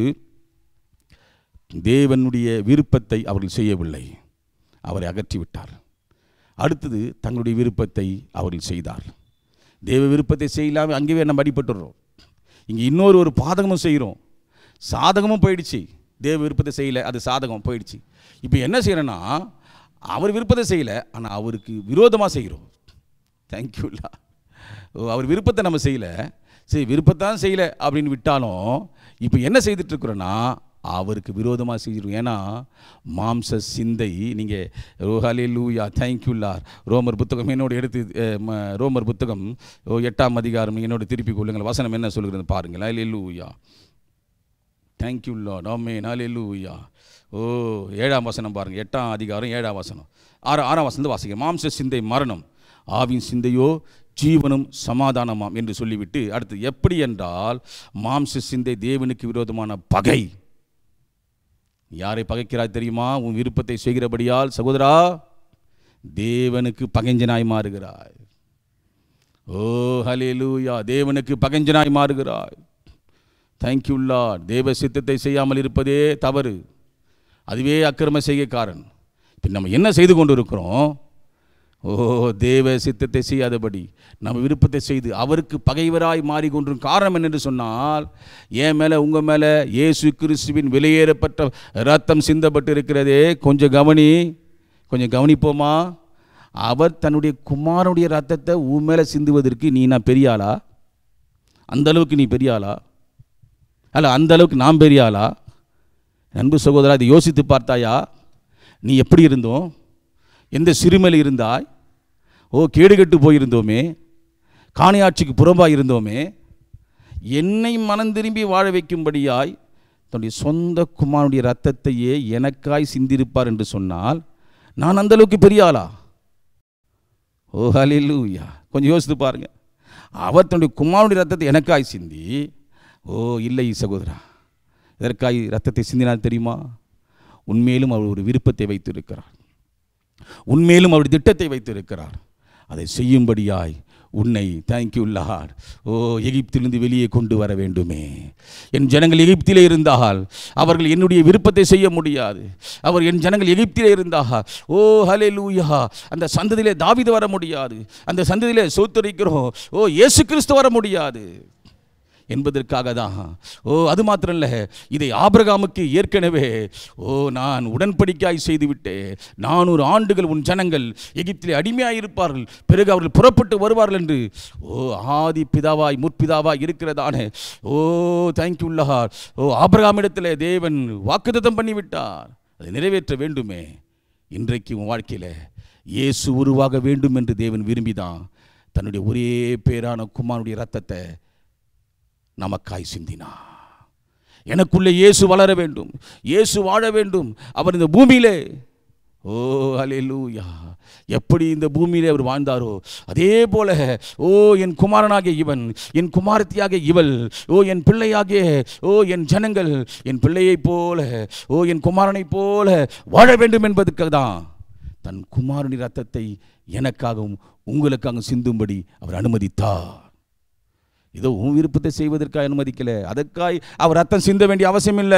தேவனுடைய விருப்பத்தை அவர்கள் செய்யவில்லை அவரை அகற்றிவிட்டார் அடுத்தது தங்களுடைய விருப்பத்தை அவர்கள் செய்தார் தேவ விருப்பத்தை செய்யலாமல் அங்கேயே நம்ம அடிபட்டுடுறோம் இங்கே இன்னொரு ஒரு பாதகமும் செய்கிறோம் சாதகமும் போயிடுச்சு தேவ விருப்பத்தை செய்யலை அது சாதகம் போயிடுச்சு இப்போ என்ன செய்கிறேன்னா அவர் விருப்பத்தை செய்யலை ஆனால் அவருக்கு விரோதமாக செய்கிறோம் தேங்க்யூல்லா ஓ அவர் விருப்பத்தை நம்ம செய்யலை சரி விருப்பத்தான் செய்யலை அப்படின்னு விட்டாலும் இப்போ என்ன செய்துட்டு இருக்கிறோன்னா அவருக்கு விரோதமாக செய்கிறோம் ஏன்னா மாம்ச சிந்தை நீங்கள் ரோஹாலே லூயா தேங்க்யூல்லார் ரோமர் புத்தகம் என்னோட எடுத்து அஹ், ம- ரோமர் புத்தகம் ஓ, எட்டாம் அதிகாரம் என்னோட திருப்பி கொள்ளுங்கள் வசனம் என்ன சொல்கிறது பாருங்கள் அலே லூயா தேங்க்யூ லார்ட் ஆமென் ஹalleluya ஓ ஏழாம் வசனம் பாருங்க எட்டாம் அதிகாரம் ஏழாம் வசனம் ஆறு ஆறாம் வசனம் வாசிக்க மாம்ச சிந்தை மரணம் ஆவின் சிந்தையோ ஜீவனும் சமாதானமாம் என்று சொல்லிவிட்டு அடுத்து எப்படி என்றால் மாம்ச சிந்தை தேவனுக்கு விரோதமான பகை யாரை பகைக்கிறாய் தெரியுமா உன் விருப்பத்தை செய்கிறபடியால் சகோதரா தேவனுக்கு பகைஞ்சனாய் மாறுகிறாய் ஓ ஹalleluya தேவனுக்கு பகைஞ்சனாய் மாறுகிறாய் தேங்க்யூ லார்ட் தேவ சித்தத்தை செய்யாமல் இருப்பதே தவறு அதுவே அக்கிரம செய்கைக்காரன் இப்போ நம்ம என்ன செய்து கொண்டு இருக்கிறோம் ஓ தேவ சித்தத்தை செய்யாதபடி நம்ம விருப்பத்தை செய்து அவருக்கு பகைவராய் மாறிக்கொண்டிருக்கும் காரணம் என்னென்று சொன்னால் என் மேலே உங்கள் மேலே இயேசு கிறிஸ்துவின் வெளியேறப்பட்ட ரத்தம் சிந்தப்பட்டு இருக்கிறதே கொஞ்சம் கவனி கொஞ்சம் கவனிப்போமா அவர் தன்னுடைய குமாரனுடைய ரத்தத்தை உன் மேலே சிந்துவதற்கு நீ நான் பெரிய ஆளா அந்த அளவுக்கு நீ பெரிய ஆளா அல்ல அந்த அளவுக்கு நான் பெரிய ஆளா அன்பு சகோதரா இதை யோசித்து பார்த்தாயா நீ எப்படி இருந்தோம் எந்த சிறுமையில் இருந்தாய் ஓ கேடுகெட்டு போயிருந்தோமே காணியாட்சிக்கு புறம்பாக இருந்தோமே என்னை மனம் திரும்பி வாழ வைக்கும்படியாய் தன்னுடைய சொந்த குமாரனுடைய ரத்தத்தையே எனக்காய் சிந்திருப்பார் என்று சொன்னால் நான் அந்த அளவுக்கு பெரிய ஆளா ஓ ஹalleluya கொஞ்சம் யோசித்து பாருங்க அவர் தன்னுடைய குமாரனுடைய ரத்தத்தை எனக்காய் சிந்தி ஓ இல்லை சகோதரா இதற்காய் ரத்தத்தை சிந்தினார் தெரியுமா உண்மையிலும் அவர் ஒரு விருப்பத்தை வைத்திருக்கிறார் உண்மையிலும் அவருடைய திட்டத்தை வைத்திருக்கிறார் அதை செய்யும்படியாய் உன்னை தேங்க்யூ லார்ட் ஓ எகிப்திலிருந்து வெளியே கொண்டு வர வேண்டுமே என் ஜனங்கள் எகிப்திலே இருந்தால் அவர்கள் என்னுடைய விருப்பத்தை செய்ய முடியாது அவர் என் ஜனங்கள் எகிப்திலே இருந்தால் ஓ ஹலே லூயா அந்த சந்ததியிலே தாவிது வர முடியாது அந்த சந்ததியிலே சோத்தரிக்கிறோம் ஓ இயேசு கிறிஸ்து வர முடியாது என்பதற்காக தான் ஓ அது மாத்திரம் இல்லை இதை ஆபிரகாமுக்கு ஏற்கனவே ஓ நான் உடன்படிக்கையாய் செய்துவிட்டேன் நானூறு ஆண்டுகள் உன் ஜனங்கள் எகிப்திலே அடிமையாயிருப்பார்கள் பிறகு அவர்கள் புறப்பட்டு வருவார்கள் என்று ஓ ஆதி பிதாவாய் முற்பிதாவாய் இருக்கிறதானே ஓ தேங்க்யூல்லா ஓ ஆபிரகாமிடத்தில் தேவன் வாக்குத்தத்தம் பண்ணிவிட்டார் அதை நிறைவேற்ற வேண்டுமே இன்றைக்கு உன் வாழ்க்கையில் இயேசு உருவாக வேண்டும் என்று தேவன் விரும்பிதான் தன்னுடைய ஒரே பேரான குமாரனுடைய ரத்தத்தை நமக்காய் சிந்தினா எனக்குள்ளே இயேசு வளர வேண்டும் இயேசு வாழ வேண்டும் அவர் இந்த பூமியிலே ஓ அலேலூயா எப்படி இந்த பூமியிலே அவர் வாழ்ந்தாரோ அதே போல ஓ என் குமாரனாகிய இவன் என் குமாரத்தியாகிய இவள் ஓ என் பிள்ளையாகிய ஓ என் ஜனங்கள் என் பிள்ளையைப் போல ஓ என் குமாரனைப் போல வாழ வேண்டும் என்பதற்காக தான் தன் குமாரனின் ரத்தத்தை எனக்காகவும் உங்களுக்காகவும் சிந்தும்படி அவர் அனுமதித்தார் ஏதோ உன் விருப்பத்தை செய்வதற்காக அனுமதிக்கல அதற்காய் அவர் ரத்தம் சிந்த வேண்டிய அவசியம் இல்லை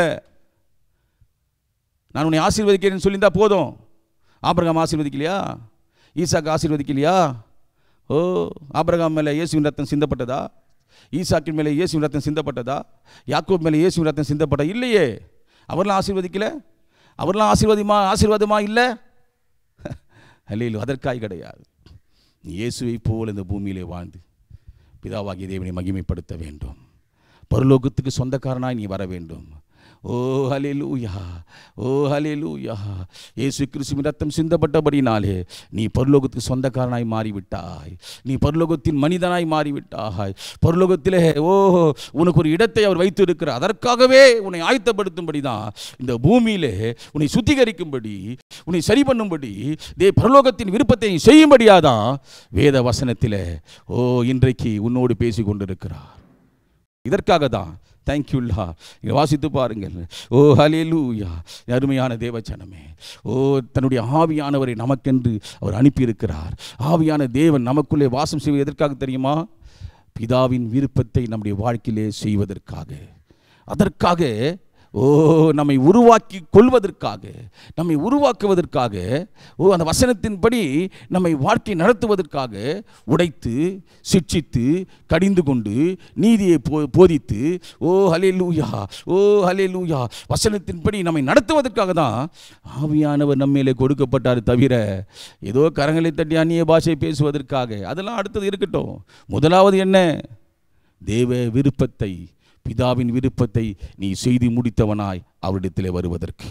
நான் உன்னை ஆசீர்வதிக்கிறேன்னு சொல்லியிருந்தா போதும் ஆபிரகாம் ஆசீர்வதிக்கலையா ஈசாக்கு ஆசீர்வதிக்கலையா ஓ ஆபிரகாம் மேலே இயேசுவின் ரத்தம் சிந்தப்பட்டதா ஈசாக்கின் மேலே இயேசுவின் ரத்தம் சிந்தப்பட்டதா யாக்கோப் மேலே இயேசுவின் ரத்தம் சிந்தப்பட்டதா இல்லையே அவர்லாம் ஆசீர்வதிக்கல அவர்லாம் ஆசீர்வாதமா ஆசீர்வாதமா இல்லை அல்லையிலும் அதற்காய் கிடையாது நீ இயேசுவை போல் இந்த பூமியிலே வாழ்ந்து பிதாவாகிய தேவனை மகிமைப்படுத்த வேண்டும் பரலோகத்துக்கு சொந்தக்காரனாய் நீ வர வேண்டும் ஓ ஹalleluya ஓ ஹalleluya இயேசு கிறிஸ்துவின் ரத்தம் சிந்தப்பட்டபடினாலே நீ பரலோகத்துக்கு சொந்தக்காரனாய் மாறிவிட்டாய் நீ பரலோகத்தின் மனிதனாய் மாறிவிட்டாய் பரலோகத்திலே ஓ உனக்கு ஒரு இடத்தை அவர் வைத்து இருக்கிறார் அதற்காகவே உன்னை ஆயத்தப்படுத்தும்படி தான் இந்த பூமியிலே உன்னை சுத்திகரிக்கும்படி உன்னை சரி பண்ணும்படி தே பரலோகத்தின் விருப்பத்தை நீ செய்யும்படியாதான் வேத வசனத்திலே ஓ இன்றைக்கு உன்னோடு பேசி கொண்டிருக்கிறார் இதற்காக தான் தேங்க்யூல்லா நீங்கள் வாசித்து பாருங்கள் ஓ ஹலேலூயா அருமையான தேவச்சனமே ஓ தன்னுடைய ஆவியானவரை நமக்கென்று அவர் அனுப்பியிருக்கிறார் ஆவியான தேவன் நமக்குள்ளே வாசம் செய்வது எதற்காக தெரியுமா பிதாவின் விருப்பத்தை நம்முடைய வாழ்க்கையிலே செய்வதற்காக அதற்காக ஓ நம்மை உருவாக்கி கொள்வதற்காக நம்மை உருவாக்குவதற்காக ஓ அந்த வசனத்தின்படி நம்மை வாழ்க்கை நடத்துவதற்காக உடைத்து சிட்சித்து கடிந்து கொண்டு நீதியை போ போதித்து ஓ ஹலே லூயா ஓ ஹலே லூயா வசனத்தின்படி நம்மை நடத்துவதற்காக தான் ஆவியானவர் நம்மேலே கொடுக்கப்பட்டார் தவிர ஏதோ கரங்களை தட்டி அந்நிய பாஷை பேசுவதற்காக அதெல்லாம் அடுத்தது இருக்கட்டும் முதலாவது என்ன தேவ விருப்பத்தை பிதாவின் விருப்பத்தை நீ செய்து முடித்தவனாய் அவரிடத்திலே வருவதற்கு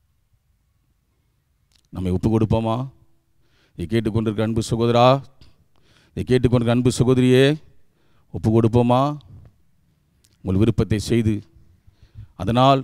நம்மை ஒப்பு கொடுப்போமா இதை கேட்டுக்கொண்டிருக்க அன்பு சகோதரா இதை கேட்டுக்கொண்டிருக்க அன்பு சகோதரியே ஒப்பு கொடுப்போமா உங்கள் விருப்பத்தை செய்து அதனால்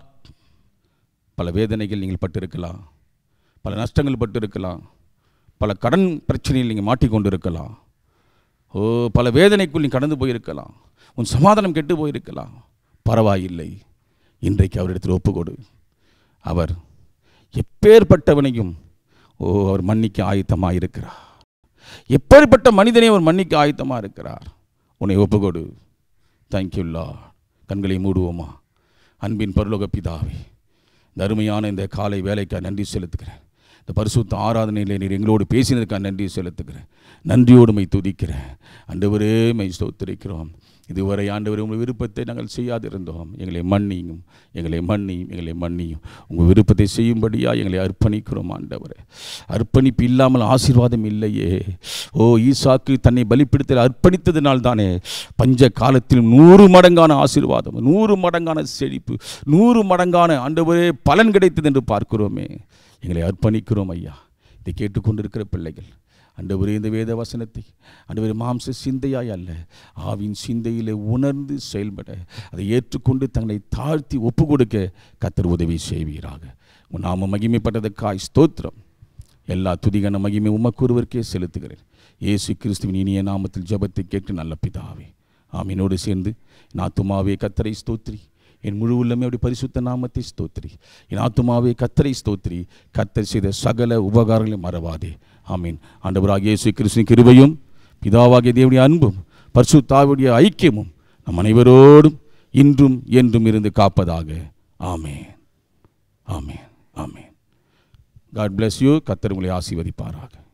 பல வேதனைகள் நீங்கள் பட்டிருக்கலாம் பல நஷ்டங்கள் பட்டிருக்கலாம் பல கடன் பிரச்சனையில் நீங்கள் மாட்டிக்கொண்டிருக்கலாம் ஓ பல வேதனைக்குள் நீ கடந்து போயிருக்கலாம் உன் சமாதானம் கெட்டு போயிருக்கலாம் பரவாயில்லை இன்றைக்கு அவரிடத்தில் ஒப்புக்கொடு அவர் எப்பேற்பட்டவனையும் ஓ அவர் மன்னிக்க ஆயத்தமாக இருக்கிறார் எப்பேற்பட்ட மனிதனையும் அவர் மன்னிக்க ஆயத்தமாக இருக்கிறார் உன்னை ஒப்புக்கொடு தேங்க்யூல்லா கண்களை மூடுவோமா அன்பின் பரலோக பிதாவே இந்த அருமையான இந்த காலை வேலைக்காக நன்றி செலுத்துகிறேன் இந்த பரிசுத்த ஆராதனையில் நீர் எங்களோடு பேசினதுக்காக நன்றி செலுத்துகிறேன் நன்றியோடு மை துதிக்கிறேன் ஆண்டவரே மை ஸ்தோத்திரிக்கிறோம் இதுவரை ஆண்டவர் உங்கள் விருப்பத்தை நாங்கள் செய்யாதிருந்தோம் எங்களை மன்னியும் எங்களை மன்னியும் எங்களை மன்னியும் உங்கள் விருப்பத்தை செய்யும்படியா எங்களை அர்ப்பணிக்கிறோம் ஆண்டவரே அர்ப்பணிப்பு இல்லாமல் ஆசீர்வாதம் இல்லையே ஓ ஈசாக்கு தன்னை பலிப்பிடுத்தல் அர்ப்பணித்ததினால் தானே பஞ்ச காலத்தில் நூறு மடங்கான ஆசீர்வாதம் நூறு மடங்கான செழிப்பு நூறு மடங்கான ஆண்டவரே பலன் கிடைத்தது என்று பார்க்கிறோமே எங்களை அர்ப்பணிக்கிறோம் ஐயா இதை கேட்டுக்கொண்டிருக்கிற பிள்ளைகள் அண்டவரே இந்த வேத வசனத்தை அண்டவரே மாம்ச சிந்தையாய் அல்ல ஆவின் சிந்தையிலே உணர்ந்து செயல்பட அதை ஏற்றுக்கொண்டு தங்களை தாழ்த்தி ஒப்பு கொடுக்க கத்தர் உதவி செய்வீராக உன் நாம மகிமைப்பட்டதற்காய் ஸ்தோத்திரம் எல்லா துதிகன மகிமை உமக்குருவருக்கே செலுத்துகிறேன் இயேசு கிறிஸ்துவின் இனிய நாமத்தில் ஜெபத்தை கேட்டு நல்ல பிதாவே ஆமீனோடு சேர்ந்து என் ஆத்துமாவே கத்தரை ஸ்தோத்ரி என் முழு உள்ளமே அப்படி பரிசுத்த நாமத்தை ஸ்தோத்ரி என் ஆத்துமாவே கத்தரை ஸ்தோத்ரி கத்தர் செய்த சகல உபகாரங்களை மறவாதே ஆமீன் ஆண்டவராக இயேசு கிறிஸ்துவின் கிருபையும் பிதாவாகிய தேவனுடைய அன்பும் பரிசுத்தாவுடைய ஐக்கியமும் நம் அனைவரோடும் இன்றும் என்றும் இருந்து காப்பதாக ஆமேன் ஆமேன் ஆமேன் காட் bless யூ கத்தர் உங்களை ஆசீர்வதிப்பாராக